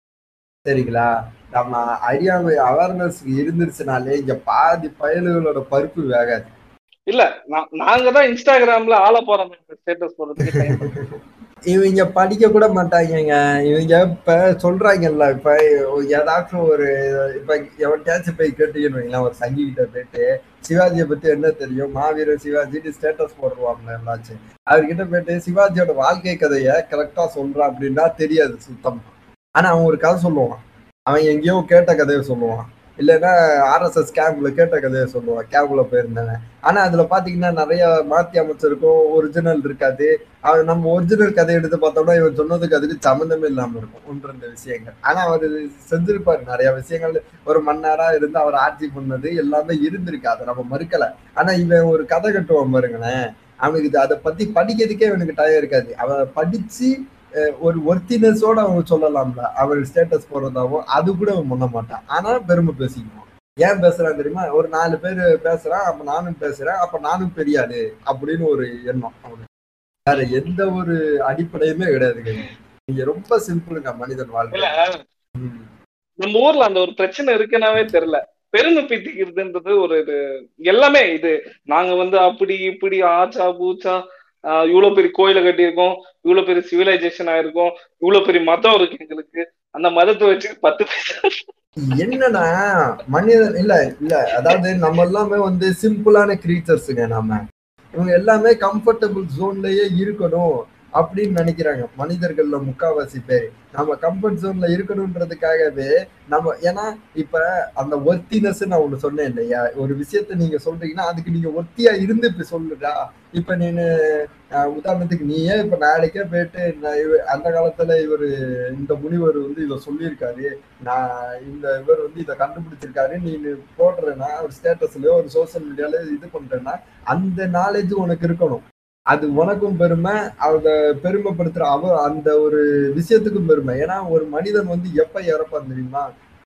சரிங்களா நம்ம அறியாமை அவேர்னஸ் இருந்துருச்சுனாலே இங்க பாதி பயலுகளோட பருப்பு வேகாது இல்ல நா- நாங்க தான் இன்ஸ்டாகிராம்ல ஆள போறோம் ஸ்டேட்டஸ் போடுறதுக்கு time இருக்கு. இவங்க படிக்க கூட மாட்டாங்கங்க இவங்க இப்ப சொல்றாங்கல்ல இப்ப ஏதாச்சும் ஒரு இப்ப எவன்கிட்டயாச்சும் போய் கேட்டீங்கன்னு வைங்களேன் ஒரு சங்கி கிட்ட போயிட்டு சிவாஜியை பத்தி என்ன தெரியும் மாவீரர் சிவாஜின்னு ஸ்டேட்டஸ் போடுவாங்க எல்லாச்சும் அவர்கிட்ட போயிட்டு சிவாஜியோட வாழ்க்கை கதையை கரெக்டா சொல்றான் அப்படின்னா தெரியாது சுத்தமா ஆனா அவன் ஒரு கதை சொல்லுவான் அவன் எங்கேயோ கேட்ட கதையை சொல்லுவான் இல்லைன்னா ஆர்எஸ்எஸ் கேம்ப்ல கேட்ட கதையை சொல்லுவான் கேம்ப்ல போயிருந்தேன் ஆனா அதுல பாத்தீங்கன்னா நிறைய மாத்தி அமைச்சிருக்கும் ஒரிஜினல் இருக்காது அவன் நம்ம ஒரிஜினல் கதை எடுத்து பார்த்தோம்னா இவன் சொன்னதுக்கு அதுக்கு சம்மந்தமே இல்லாம இருக்கும் ஒன்று ரெண்டு விஷயங்கள் ஆனா அவர் செஞ்சிருப்பாரு நிறைய விஷயங்கள் ஒரு மன்னரா இருந்து அவர் ஆட்சி பண்ணது எல்லாமே இருந்திருக்கு அதை நம்ம மறுக்கல ஆனா இவன் ஒரு கதை கட்டுவான் பாருங்களேன் அவனுக்கு இது அதை பத்தி படிக்கிறதுக்கே இவனுக்கு டயம் இருக்காது அவன் படிச்சு அஹ், ஒரு ஒர்த்தினஸோட அவன் சொல்லலாம்ல அவன் ஸ்டேட்டஸ் போடுறதாவோ அது கூட அவன் பண்ண மாட்டான் ஆனா பெருமை பேசிக்குவான் ஏன் பேசுறான் தெரியுமா ஒரு நாலு பேர் பேசுறான் அப்ப நானும் பேசுறேன் அப்ப நானும் பெரிய ஆளு அப்படின்னு ஒரு எண்ணம் அவனுக்கு வேற எந்த ஒரு அடிப்படையுமே கிடையாதுங்க நீங்க ரொம்ப சிம்பிளுங்க மனிதன் வாழ்க்கை இல்ல ம். நம்ம ஊர்ல அந்த ஒரு பிரச்சனை இருக்குன்னாவே தெரியல பெருமை பீத்திக்கிறதுன்றது ஒரு இது எல்லாமே இது நாங்க வந்து அப்படி இப்படி ஆச்சா பூச்சா ஆஹ் இவ்வளவு பெரிய கோயிலை கட்டியிருக்கோம் இவ்வளவு பெரிய சிவிலைசேஷன் ஆயிருக்கோம் இவ்வளவு பெரிய மதம் இருக்கு எங்களுக்கு அந்த மதத்தை வச்சு பத்து பைசா என்னன்னா மனிதன் இல்ல இல்ல அதாவது நம்ம எல்லாமே வந்து சிம்பிளான கிரீச்சர்ஸுங்க நாம இவங்க எல்லாமே கம்ஃபர்டபுள் ஜோன்லயே இருக்கணும் அப்படின்னு நினைக்கிறாங்க மனிதர்கள்ல முக்காவாசி பேர் நம்ம கம்ஃபர்ட் ஜோன்ல இருக்கணும்ன்றதுக்காகவே நம்ம ஏன்னா இப்ப அந்த ஒர்த்தினஸ் நான் ஒண்ணு சொன்னேன் இல்லையா ஒரு விஷயத்த நீங்க சொல்றீங்கன்னா அதுக்கு நீங்க ஒர்த்தியா இருந்து இப்ப சொல்லுடா இப்ப நீனு அஹ், உதாரணத்துக்கு நீயே இப்ப நாளைக்கே போயிட்டு நான் இவ- அந்த காலத்துல இவர் இந்த முனிவர் வந்து இதை சொல்லியிருக்காரு நான் இந்த இவர் வந்து இதை கண்டுபிடிச்சிருக்காரு நீ போடுறேன்னா ஒரு ஸ்டேட்டஸ்லயோ ஒரு சோஷியல் மீடியால இது பண்றேன்னா அந்த நாலேஜ் உனக்கு இருக்கணும் அது உனக்கும் பெருமை அத பெருமைப்படுத்துற அவ அந்த ஒரு விஷயத்துக்கும் பெருமை ஏன்னா ஒரு மனிதன் வந்து எப்ப இறப்பான் தெரியுமா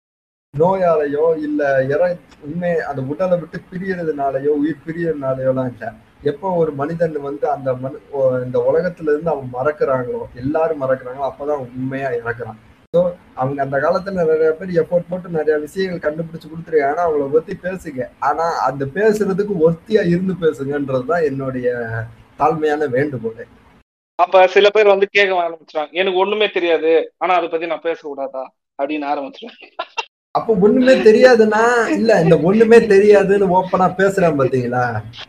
நோயாலேயோ இல்ல இற உண்மை அந்த உடலை விட்டு பிரியறதுனாலயோ உயிர் பிரியறதுனாலயோலாம் இல்ல எப்போ ஒரு மனிதன் வந்து அந்த மனு ஓ- இந்த உலகத்துல இருந்து அவன் மறக்கிறாங்களோ எல்லாரும் மறக்கிறாங்களோ அப்பதான் உண்மையா இறக்குறான் ஸோ அவங்க அந்த காலத்துல நிறைய பேர் எஃபோர்ட் போட்டு நிறைய விஷயங்கள் கண்டுபிடிச்சு கொடுத்துருக்காங்க ஆனா அவங்கள பத்தி பேசுங்க ஆனா அந்த பேசுறதுக்கு ஒர்த்தியா இருந்து பேசுங்கன்றதுதான் என்னுடைய தாழ்மையான வேண்டுகோள் அப்ப சில பேர் வந்து கேட்க ஆரம்பிச்சிட்டாங்க எனக்கு ஒண்ணுமே தெரியாது ஆனா அதை பத்தி நான் பேசக்கூடாதா அப்படின்னு ஆரம்பிச்சிட்டாங்க அப்ப ஒண்ணுமே தெரியாதுன்னா இல்ல இந்த ஒண்ணுமே தெரியாதுன்னு ஓப்பனா பேசுறான் பாத்தீங்களா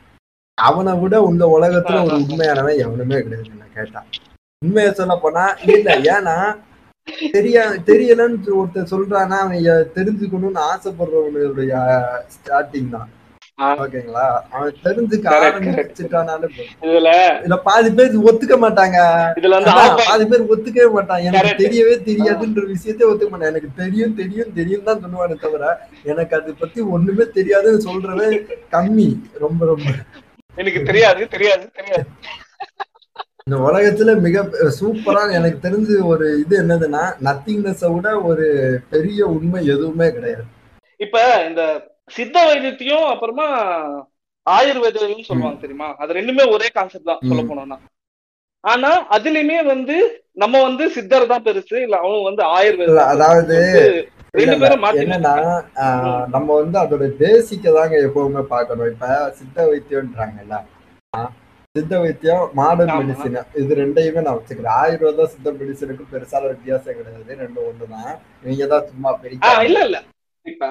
அவனை விட இந்த உலகத்துல ஒரு உண்மையானவன் எவனுமே கிடையாது நான் கேட்டான் உண்மையை சொல்ல போனா இல்ல ஏன்னா தெரியா தெரியலன்னு ஒருத்தர் சொல்றான்னா அவன் எ- தெரிஞ்சுக்கணும்னு ஆசைப்படுறவனுடைய ஸ்டார்டிங் தான் ஆ. ஓகேங்களா அவன் தெரிஞ்சுக்க Correct, correct. ஆரம்பிச்சுட்டானாலே போதும். இதுல இதுல பாதி பேர் ஒத்துக்க மாட்டாங்க இதுல வந்து அதான், ஆப்பா- பாதி பேர் ஒத்துக்கவே மாட்டான் எனக்கு Correct. தெரியவே தெரியாதுன்ற விஷயத்தை ஒத்துக்க மாட்டான் எனக்கு தெரியும் தெரியும் தெரியும் தான் சொல்லுவானே தவிர எனக்கு அதை பத்தி ஒண்ணுமே தெரியாதுன்னு சொல்றவன் கம்மி ரொம்ப ரொம்ப எனக்கு தெரியாது தெரியாது தெரியாது இந்த உலகத்துல மிக சூப்பரா எனக்கு தெரிஞ்சு ஒரு இது என்னதுன்னா நத்திங்னஸ விட ஒரு பெரிய உண்மை எதுவுமே கிடையாது இப்ப இந்த சித்த வைத்தியத்தையும் அப்புறமா ஆயுர்வேதையும் சொல்லுவாங்க தெரியுமா அது ரெண்டுமே ஒரே கான்செப்ட் தான் சொல்ல ம். போனோம்னா ஆனா அதுலயுமே வந்து நம்ம வந்து சித்தர் தான் பெருசு இல்ல அவங்க வந்து இல்ல, ஆயுர்வேதம் அதாவது வந்து இல்ல, ரெண்டு இல்ல, பேரும் மாத்தி என்னன்னா ஆஹ், நம்ம வந்து அதோட பேசிக்க தாங்க எப்பவுமே பார்க்கணும் இப்ப சித்த வைத்தியம்ன்றாங்கல்ல ஆஹ், சித்த வைத்தியம் மாடர்ன் ஆமா. மெடிசின் இது ரெண்டையுமே நான் வச்சுக்கிறேன் ஆயுர்வேதம் சித்த மெடிசனுக்கும் பெருசான வித்தியாசம் கிடையாது ரெண்டும் ஒண்ணுதான் நீங்க தான் சும்மா ஆ பெரிய இல்ல இல்ல இப்ப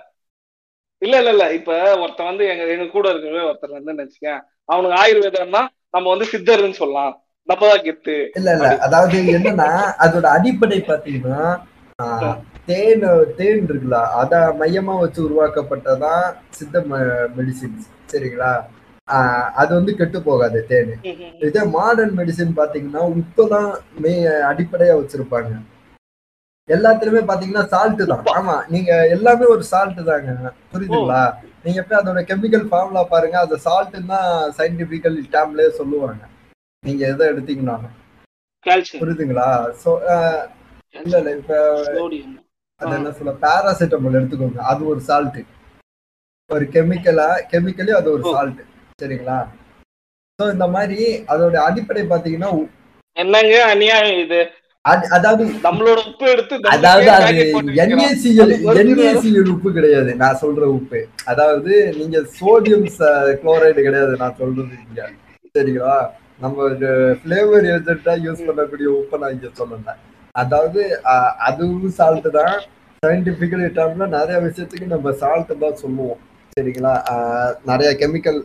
இல்ல இல்ல இல்ல இப்ப ஒருத்தன் வந்து எங்க எங்க கூட இருக்கவே ஒருத்தர் வந்து நினைச்சுக்க அவனுக்கு ஆயுர்வேதம்னா நம்ம வந்து சித்தர்னு சொல்லலாம் நம்ம தான் கெத்து இல்ல இல்ல அதாவது என்னன்னா அதோட அடிப்படை பாத்தீங்கன்னா ஆஹ், தேன் தேன் இருக்குல்ல அத மையமா வச்சு உருவாக்கப்பட்டதான் சித்த மெடிசின்ஸ் சரிங்களா ஆஹ், அது வந்து கெட்டு போகாது தேன் இதே மாடர்ன் மெடிசின் பாத்தீங்கன்னா உப்பு தான் மே அடிப்படையா வச்சிருப்பாங்க எல்லாத்துலயுமே பாத்தீங்கன்னா சால்ட் தான் ஆமா நீங்க எல்லாமே ஒரு சால்ட் தாங்க புரியுதுங்களா நீங்க போய் அதோட கெமிக்கல் ஃபார்முலா பாருங்க அது சால்ட் தான் சயின்டிபிக்கல் டேம்லயே சொல்லுவாங்க நீங்க எதை எடுத்தீங்கன்னாலும் கால்சியம் புரியுதுங்களா சோ இல்ல இல்ல இப்ப சோடியம் அது என்ன சொல்ல பாராசிட்டமால் எடுத்துக்கோங்க அது ஒரு சால்ட் ஒரு கெமிக்கலா கெமிக்கலி அது ஒரு ஓ. சால்ட் சரிங்களா சோ இந்த மாதிரி அதோட அடிப்படை பாத்தீங்கன்னா உ- என்னங்க அநியாயம் இது அது- அதாவது நம்மளோட உப்பு எடுத்து நம்மளுக்கே அதாவது அது packet போட்டு விக்கிறோம். என்ஏசிஎல் அது original. என்ஏசிஎல் உப்பு கிடையாது நான் சொல்ற உப்பு அதாவது நீங்க சோடியம் குளோரைடு கிடையாது நான் சொல்றது இங்க சரிங்களா நம்ம ஃபிளேவர் ஏஜென்ட்டா யூஸ் பண்ணக்கூடிய உப்பை நான் இங்க சொல்லல அதாவது அஹ், அதுவும் சால்ட் தான் சயின்டிபிக்கல் டேர்ம்ல நிறைய விஷயத்துக்கு நம்ம சால்ட் தான் சொல்லுவோம் சரிங்களா அஹ், நிறைய கெமிக்கல்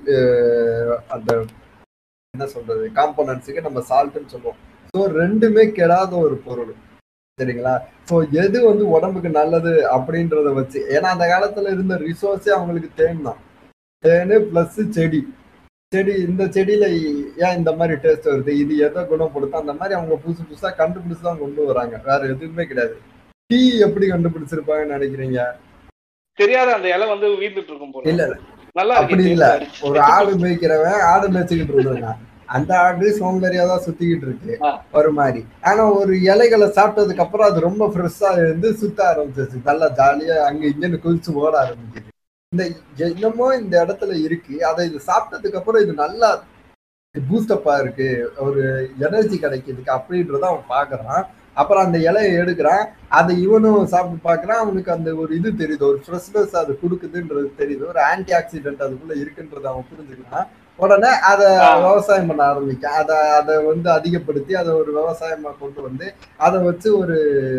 அந்த என்ன சொல்றது காம்போனன்ட்ஸுக்கு நம்ம சால்ட்னு சொல்லுவோம் ஸோ ரெண்டுமே கெடாத ஒரு பொருள் சரிங்களா ஸோ எது வந்து உடம்புக்கு நல்லது அப்படின்றத வச்சு ஏன்னா அந்த காலத்துல இருந்த ரிசோர்ஸே அவங்களுக்கு தேன் தான் தேனு பிளஸ் செடி செடி இந்த செடியில ஏன் இந்த மாதிரி டேஸ்ட் வருது இது எதை குணப்படுத்தும் அந்த மாதிரி அவங்க புதுசு புதுசா கண்டுபிடிச்சு தான் கொண்டு வராங்க வேற எதுவுமே கிடையாது டீ எப்படி கண்டுபிடிச்சிருப்பாங்கன்னு நினைக்கிறீங்க தெரியாத அந்த இலை வந்து வீந்துட்டு இருக்கும் போல இல்ல நல்லா அப்படி இருக்கு இல்ல taste. ஒரு ஆடு மேய்க்கிறவன் ஆடு மேய்ச்சிக்கிட்டு இருந்தாங்க அந்த ஆடு சோம்பேறியா தான் சுத்திக்கிட்டு இருக்கு ஆ. ஒரு மாதிரி ஆனா ஒரு இலைகளை சாப்பிட்டதுக்கு அப்புறம் அது ரொம்ப ஃப்ரெஷ்ஷா இருந்து சுத்த ஆரம்பிச்சிருச்சு நல்லா ஜாலியா அங்க இங்கன்னு குதிச்சு ஓட ஆரம்பிக்குது இந்த என்னமோ இந்த இடத்துல இருக்கு அதை இது சாப்பிட்டதுக்கு அப்புறம் இது நல்லா பூஸ்டப்பா இருக்கு ஒரு எனர்ஜி கிடைக்குதுக்கு அப்படின்றத அவன் பாக்குறான் அப்புறம் அந்த இலையை எடுக்கிறான் அதை இவனும் சாப்பிட்டு பார்க்கறான் அவனுக்கு அந்த ஒரு இது தெரியுது ஒரு ஃப்ரெஷ்னஸ் அது கொடுக்குதுன்றது தெரியுது ஒரு ஆன்டி ஆக்சிடென்ட் அதுக்குள்ள இருக்குன்றத அவன் புரிஞ்சுக்கிறான் உடனே அதை ஆ. விவசாயம் பண்ண ஆரம்பிக்கான் அதை அதை வந்து அதிகப்படுத்தி அதை ஒரு விவசாயமா கொண்டு வந்து அதை வச்சு ஒரு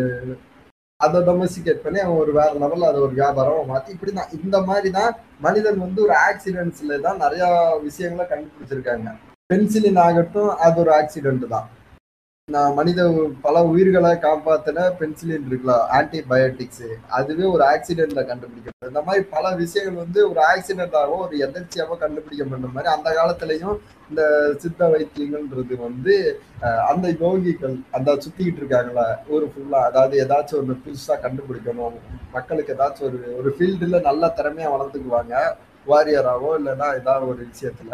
அதை டொமஸ்டிகேட் பண்ணி அவன் ஒரு வேற லெவல்ல அதை ஒரு வியாபாரம் மாத்தி இப்படிதான் இந்த மாதிரி தான் மனிதன் வந்து ஒரு ஆக்சிடென்ட்ஸ்ல தான் நிறைய விஷயங்களை கண்டுபிடிச்சிருக்காங்க பென்சிலின் ஆகட்டும் அது ஒரு ஆக்சிடென்ட் தான் நான் மனித உ- பல உயிர்களை காப்பாத்தின பென்சிலின் இருக்குல்ல ஆன்டிபயோட்டிக்ஸ் அதுவே ஒரு ஆக்சிடென்ட்ல கண்டுபிடிக்கப்பட்டது இந்த மாதிரி பல விஷயங்கள் வந்து ஒரு ஆக்சிடென்டாவோ ஒரு எதர்ச்சியாவோ கண்டுபிடிக்கப்பட்ட மாதிரி அந்த காலத்திலையும் இந்த சித்த வைத்தியங்கள்ன்றது வந்து அஹ், அந்த யோகிகள் அந்த சுத்திக்கிட்டு இருக்காங்களா ஊர் ஃபுல்லா அதாவது ஏதாச்சும் ஒரு புதுசா கண்டுபிடிக்கணும் மக்களுக்கு ஏதாச்சும் ஒரு ஒரு ஃபீல்டுல நல்ல திறமையா வளர்த்துக்குவாங்க வாரியராவோ இல்லைன்னா ஏதாவது ஒரு விஷயத்துல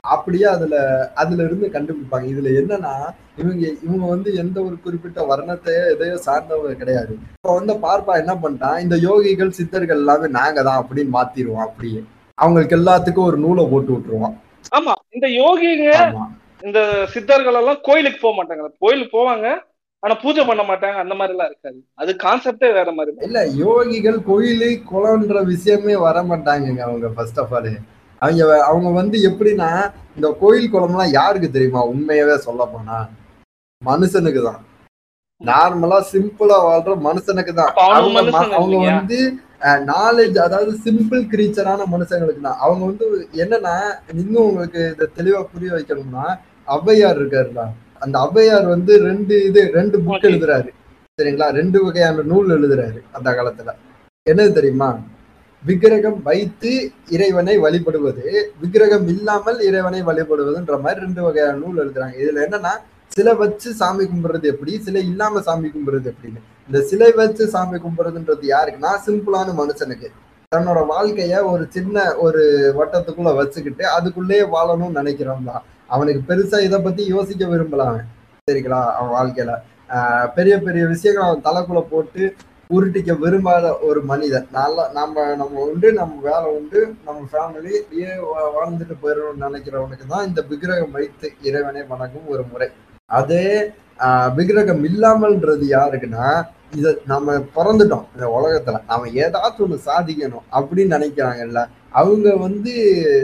அப்படியே அதுல அதுல இருந்து கண்டுபிடிப்பாங்க இதுல என்னன்னா இவங்க இவங்க வந்து எந்த ஒரு குறிப்பிட்ட வர்ணத்தையோ எதையோ சார்ந்தவங்க கிடையாது இப்போ வந்து பார்ப்பா என்ன பண்ணிட்டான் இந்த யோகிகள் சித்தர்கள் எல்லாமே நாங்க தான் அப்படின்னு மாத்திருவோம் அப்படியே அவங்களுக்கு எல்லாத்துக்கும் ஒரு நூலை போட்டு விட்டுருவோம் ஆமா இந்த யோகிங்க ஆமா இந்த சித்தர்கள் எல்லாம் கோயிலுக்கு போக மாட்டாங்க கோயிலுக்கு போவாங்க ஆனா பூஜை பண்ண மாட்டாங்க அந்த மாதிரி எல்லாம் இருக்காது அது கான்செப்டே வேற மாதிரி தான். இல்ல யோகிகள் கோயிலு குளம்ன்ற விஷயமே வர மாட்டாங்கங்க அவங்க ஃபர்ஸ்ட் ஆஃப் ஆல் அவங்க அவங்க வந்து எப்படின்னா இந்த கோயில் குளம்லாம் யாருக்கு தெரியுமா உண்மையாவே சொல்ல போனா மனுஷனுக்கு தான் நார்மலா சிம்பிளா வாழ்ற மனுஷனுக்கு தான் அப்ப அவனும் அவங்க ம- மனுஷன் அவங்க இல்லையா? வந்து நாலேஜ் அதாவது சிம்பிள் கிரீச்சரான மனுஷங்களுக்கு தான் அவங்க வந்து என்னன்னா இன்னும் உங்களுக்கு இதை தெளிவா புரிய வைக்கணும்னா ஔவையார் இருக்காருல்ல அந்த ஔவையார் வந்து ரெண்டு இது ரெண்டு புக் Okay. எழுதுறாரு சரிங்களா ரெண்டு வகையான நூல் எழுதுறாரு அந்த காலத்துல என்னது தெரியுமா விக்கிரகம் வைத்து இறைவனை வழிபடுவது விக்கிரகம் இல்லாமல் இறைவனை வழிபடுவதுன்ற மாதிரி ரெண்டு வகையான நூல் எழுதுறாங்க இதுல என்னன்னா சிலை வச்சு சாமி கும்பிடுறது எப்படி சிலை இல்லாம சாமி கும்பிடுறது எப்படின்னு இந்த சிலை வச்சு சாமி கும்பிடுறதுன்றது யாருக்குன்னா சிம்பிளான மனுஷனுக்கு தன்னோட வாழ்க்கைய ஒரு சின்ன ஒரு வட்டத்துக்குள்ள வச்சுக்கிட்டு அதுக்குள்ளேயே வாழணும்னு நினைக்கிறவன் தான் அவனுக்கு பெருசா இதை பத்தி யோசிக்க விரும்பலாம் அவன் சரிங்களா அவன் வாழ்க்கையில ஆஹ் பெரிய பெரிய விஷயங்கள் அவன் தலைக்குள்ள போட்டு உருட்டிக்க விரும்பாத ஒரு மனிதன் நல்லா நம்ம நம்ம உண்டு நம்ம வேலை உண்டு நம்ம ஃபேமிலி ஏ வாழ்ந்துட்டு போயிடணும்னு நினைக்கிறவனுக்கு தான் இந்த விக்கிரகம் வைத்து இறைவனை வணங்கும் ஒரு முறை அதே ஆஹ் விக்கிரகம் இல்லாமல்ன்றது யாருக்குன்னா இத நம்ம பிறந்துட்டோம் இந்த உலகத்துல நாம ஏதாச்சும் ஒண்ணு சாதிக்கணும் அப்படின்னு நினைக்கிறாங்கல்ல அவங்க வந்து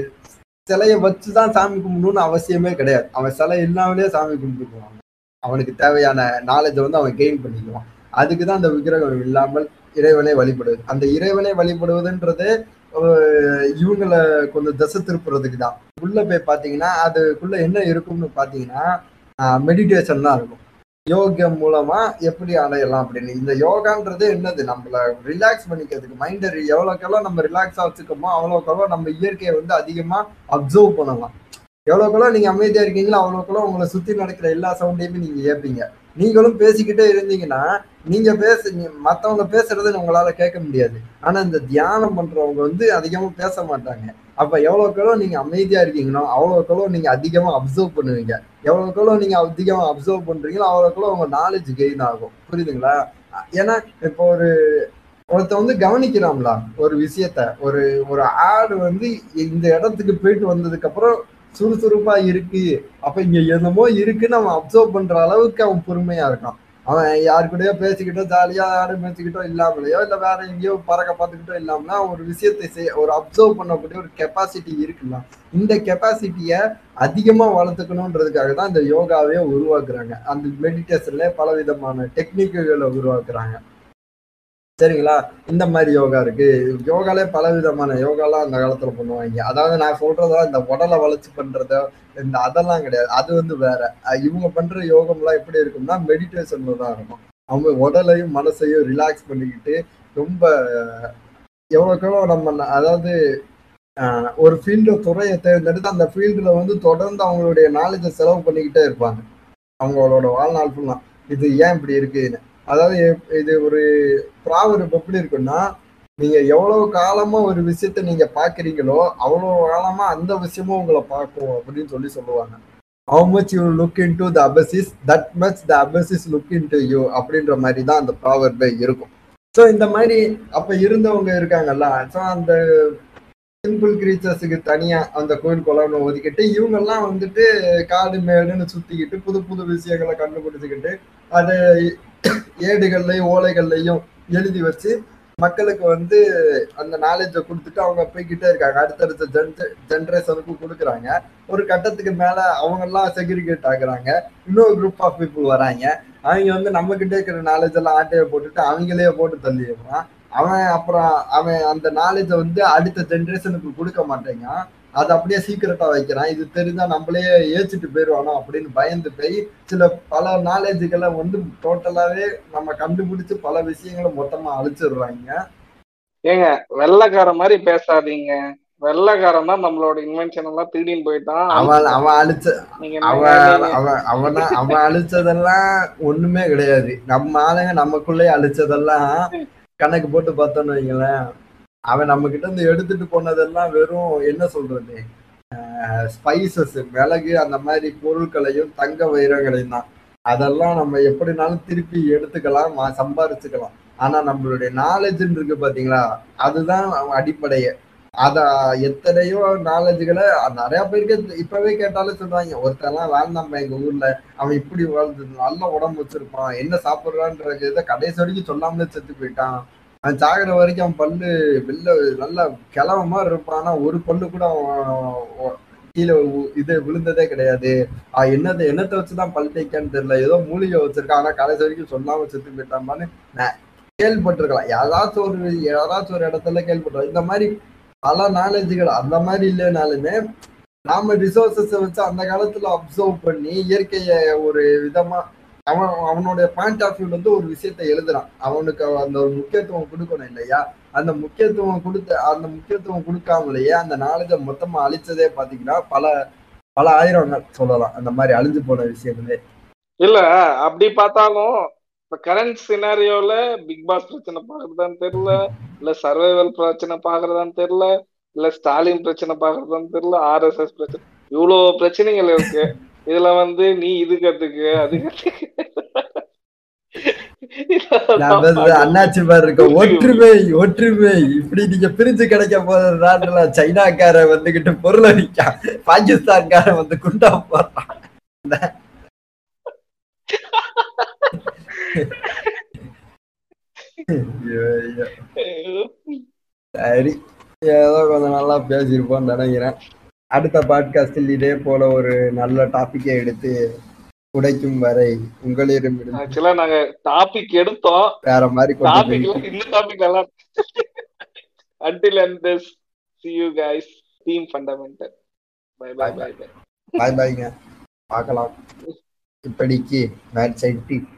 சிலைய வச்சுதான் சாமி கும்பிடணும்னு அவசியமே கிடையாது அவன் சிலை இல்லாமலே சாமி கும்பிட்டுக்குவான் அவனுக்கு தேவையான நாலேஜை வந்து அவன் கெயின் பண்ணிக்குவான் அதுக்கு தான் அந்த விக்கிரகம் இல்லாமல் இறைவனை வழிபடுவது அந்த இறைவனை வழிபடுவதுன்றது அஹ், இவங்களை கொஞ்சம் திசை திருப்புறதுக்கு தான் உள்ள போய் பார்த்தீங்கன்னா அதுக்குள்ள என்ன இருக்கும்னு பார்த்தீங்கன்னா மெடிடேஷன் தான் இருக்கும் யோகம் மூலமா எப்படி அடையலாம் அப்படின்னு இந்த யோகான்றது என்னது நம்மள ரிலாக்ஸ் பண்ணிக்கிறதுக்கு மைண்டை எவ்வளோக்கெவ்வளோ நம்ம ரிலாக்ஸாக வச்சுக்கோமோ அவ்வளோக்கெவ்வளோ நம்ம இயற்கையை வந்து அதிகமா அப்சர்வ் பண்ணலாம் எவ்வளோக்கெவ்வளோ நீங்க அமைதியா இருக்கீங்களோ அவ்வளோக்கெவ்வளோ உங்களை சுத்தி நடக்கிற எல்லா சவுண்டையுமே நீங்க ஏற்பீங்க நீங்களும் பேசிக்கிட்டே இருந்தீங்கன்னா நீங்க பேச நீ- மத்தவங்க பேசுறதை உங்களால கேட்க முடியாது ஆனா இந்த தியானம் பண்றவங்க வந்து அதிகமா பேச மாட்டாங்க அப்ப எவ்வளோக்கெவ்வளோ நீங்க அமைதியா இருக்கீங்களோ அவ்வளோக்கெவ்வளோ நீங்க அதிகமா அப்சர்வ் பண்ணுவீங்க எவ்வளோக்கெவ்வளோ நீங்க அதிகமா அப்சர்வ் பண்றீங்களோ அவ்வளோக்கெவ்வளோ உங்க நாலேஜ் கெயின் ஆகும் புரியுதுங்களா ஏன்னா இப்போ ஒரு ஒருத்த வந்து கவனிக்கிறாங்களா ஒரு விஷயத்த ஒரு ஒரு ஆடு வந்து இந்த இடத்துக்கு போயிட்டு வந்ததுக்கு அப்புறம் சுறுசுறுப்பா இருக்கு அப்ப இங்க என்னமோ இருக்குன்னு அவன் அப்சர்வ் பண்ற அளவுக்கு அவன் பொறுமையா இருக்கான் அவன் யாரு கூடயோ பேசிக்கிட்டோ ஜாலியா ஆடு மேய்ச்சிக்கிட்டோ இல்லாமலையோ இல்ல வேற எங்கேயோ பறக்க பார்த்துக்கிட்டோ இல்லாமல அவன் ஒரு விஷயத்தை செய் ஒரு அப்சர்வ் பண்ணக்கூடிய ஒரு கெப்பாசிட்டி இருக்குல்ல இந்த கெப்பாசிட்டிய அதிகமா வளர்த்துக்கணுன்றதுக்காக தான் இந்த யோகாவே உருவாக்குறாங்க அந்த மெடிடேஷன்ல பல விதமான டெக்னிக்குகளை உருவாக்குறாங்க சரிங்களா இந்த மாதிரி யோகா இருக்கு யோகாலே பல விதமான யோகாலாம் அந்த காலத்துல பண்ணுவாங்க அதாவது நான் சொல்றதா இந்த உடலை வளைச்சு பண்றதோ இந்த அதெல்லாம் கிடையாது அது வந்து வேற அஹ் இவங்க பண்ற யோகம்லாம் எப்படி இருக்கும்னா மெடிடேஷன்ல தான் இருக்கும் அவங்க உடலையும் மனசையும் ரிலாக்ஸ் பண்ணிக்கிட்டு ரொம்ப எவ்வளோக்கெவ்வளோ நம்ம ந- அதாவது ஆஹ், ஒரு ஃபீல்டு துறையை தேர்ந்தெடுத்து அந்த ஃபீல்டுல வந்து தொடர்ந்து அவங்களுடைய நாலேஜை செலவு பண்ணிக்கிட்டே இருப்பாங்க அவங்களோட வாழ்நாள் ஃபுல்லாக இது ஏன் இப்படி இருக்குன்னு அதாவது எப்- இது ஒரு ப்ராவர்ப் எப்படி இருக்குன்னா நீங்க எவ்வளவு காலமா ஒரு விஷயத்த நீங்க பாக்குறீங்களோ அவ்வளவு காலமா அந்த விஷயமும் உங்களை பார்க்கும் அப்படின்னு சொல்லி சொல்லுவாங்க how much you look into the abyss that much the abyss look into you அப்படின்ற மாதிரி தான் அந்த ப்ராவர்பே இருக்கும் ஸோ இந்த மாதிரி அப்ப இருந்தவங்க இருக்காங்கல்ல ஸோ அந்த சிம்பிள் கிரீச்சர்ஸுக்கு தனியா அந்த கோயில் குளம்னு ஒதுக்கிட்டு இவங்கெல்லாம் வந்துட்டு காடு மேடுன்னு சுத்திக்கிட்டு புது புது விஷயங்களை கண்டுபிடிச்சுக்கிட்டு அதை ஏடுகள்லையும் ஓலைகள்லையும் எழுதி வச்சு மக்களுக்கு வந்து அந்த நாலேஜை கொடுத்துட்டு அவங்க போய்கிட்டே இருக்காங்க அடுத்தடுத்த ஜென் ஜென்ரேஷனுக்கும் கொடுக்குறாங்க ஒரு கட்டத்துக்கு மேல அவங்க எல்லாம் செக்ரிகேட் ஆகுறாங்க இன்னொரு குரூப் ஆஃப் பீப்புள் வராங்க அவங்க வந்து நம்ம கிட்ட இருக்கிற நாலேஜ் எல்லாம் ஆட்டையை போட்டுட்டு அவங்களே போட்டு தள்ளிடுறான் அவன் அப்புறம் அவன் அந்த நாலேஜை வந்து அடுத்த ஜென்ரேஷனுக்கு கொடுக்க மாட்டேங்க அதை அப்படியே சீக்கிரட்டா வைக்கிறான் இது தெரிஞ்சா நம்மளே ஏச்சிட்டு போயிடுவானோ அப்படின்னு பயந்து போய் சில பல நாலேஜுகளை வந்து டோட்டலாவே நம்ம கண்டுபிடிச்சு பல விஷயங்களை மொத்தமா அழிச்சிடுறாங்க ஏங்க வெள்ளைக்கார மாதிரி பேசாதீங்க வெள்ளைக்காரன் தான் நம்மளோட இன்வென்ஷன் எல்லாம் திருடின்னு போயிட்டான் அவன் அவன் அழிச்ச நீங்க அவன் என்ன- அவன் அவன அவன் அழிச்சதெல்லாம் ஒண்ணுமே கிடையாது நம்ம ஆளுங்க நமக்குள்ளே அழிச்சதெல்லாம் கணக்கு போட்டு பார்த்தோம்னு வைங்களேன் அவன் நம்ம கிட்ட இருந்து எடுத்துட்டு போனதெல்லாம் வெறும் என்ன சொல்றது ஸ்பைசஸ் மிளகு அந்த மாதிரி பொருட்களையும் தங்க வைரங்களையும் தான் அதெல்லாம் நம்ம எப்படினாலும் திருப்பி எடுத்துக்கலாம் மா- சம்பாரிச்சுக்கலாம் ஆனா நம்மளுடைய நாலேஜ் இருக்கு பாத்தீங்களா அதுதான் அடிப்படையே அத எத்தனையோ நாலேஜுகளை நிறைய பேருக்கு இப்பவே கேட்டாலும் சொல்றாங்க ஒருத்தெல்லாம் வாழ்ந்தாம்பா எங்க ஊர்ல அவன் இப்படி வாழ்ந்து நல்ல உடம்பு வச்சிருப்பான் என்ன சாப்பிடுறான்ற இதை கடைசி வரைக்கும் சொல்லாமலே செத்து போயிட்டான் அவன் சாகுற வரைக்கும் அவன் பல்லு வெளில நல்லா கிழவ மாதிரி இருப்பான் ஆனா ஒரு பல்லு கூட அவன் ஒ- கீழே உ- இது விழுந்ததே கிடையாது ஆஹ் என்னது என்னத்தை வச்சுதான் பல் தேய்க்கான்னு தெரியல ஏதோ மூலிகை வச்சிருக்கான் ஆனா கடைசி வரைக்கும் சொல்லாம செத்து போயிட்டான்னு நான் கேள்விப்பட்டிருக்கலாம் யாராச்சும் ஒரு யாராச்சும் ஒரு இடத்துல கேள்விப்பட்டிருக்கலாம் இந்த மாதிரி பல நாலேஜுகள் அந்த மாதிரி இல்லைனாலுமே நாம ரிசோர்சஸ் வச்சு அந்த காலத்துல அப்சர்வ் பண்ணி இயற்கைய ஒரு விதமா அவன் அவனுடைய பாயிண்ட் ஆஃப் வியூல வந்து ஒரு விஷயத்த எழுதுறான் அவனுக்கு அந்த ஒரு முக்கியத்துவம் கொடுக்கணும் இல்லையா அந்த முக்கியத்துவம் கொடுத்த அந்த முக்கியத்துவம் கொடுக்காமலேயே அந்த நாலேஜை மொத்தமா அழிச்சதே பாத்தீங்கன்னா பல பல ஆயிரம் சொல்லலாம் அந்த மாதிரி அழிஞ்சு போன விஷயங்களே இல்ல அப்படி பார்த்தாலும் இப்ப கரண்ட் சினாரியோல பிக் பாஸ் பிரச்சனை பாக்குறதான்னு தெரியல இல்ல சர்வைவல் பிரச்சனை பாக்குறதான்னு தெரியல இல்ல ஸ்டாலின் பிரச்சனை பாக்குறதான்னு தெரியல ஆர்எஸ்எஸ் பிரச்சனை இவ்வளவு பிரச்சனைகள் இருக்கு இதுல வந்து நீ இது கத்துக்கு அது கத்துக்கு நான் வந்து அண்ணாச்சி மாதிரி இருக்க ஒற்றுமை ஒற்றுமை இப்படி நீங்க பிரிஞ்சு கிடைக்க போற நாட்டுல சைனாக்கார வந்துகிட்டு பொருளை விற்கான் பாகிஸ்தான்காரன் வந்து குண்டா போடுறான் ஐயோ, ஐயோ. சரி ஏதோ கொஞ்சம் நல்லா பேசியிருப்போம்னு நினைக்கிறேன் அடுத்த பாட்காஸ்டில் இதே போல ஒரு நல்ல டாபிக்கை எடுத்து உடைக்கும் வரை உங்களிடமிருந்து ஆக்சுவலா நாங்க டாபிக் எடுத்தோம் வேற மாதிரி கொண்டு போய் டாபிக் இந்த டாபிக் எல்லாம் until and this see you guys team fundamental bye bye bye bye பாய் பாய்ங்க பார்க்கலாம் இப்படிக்கு மேட்ச் ஐடி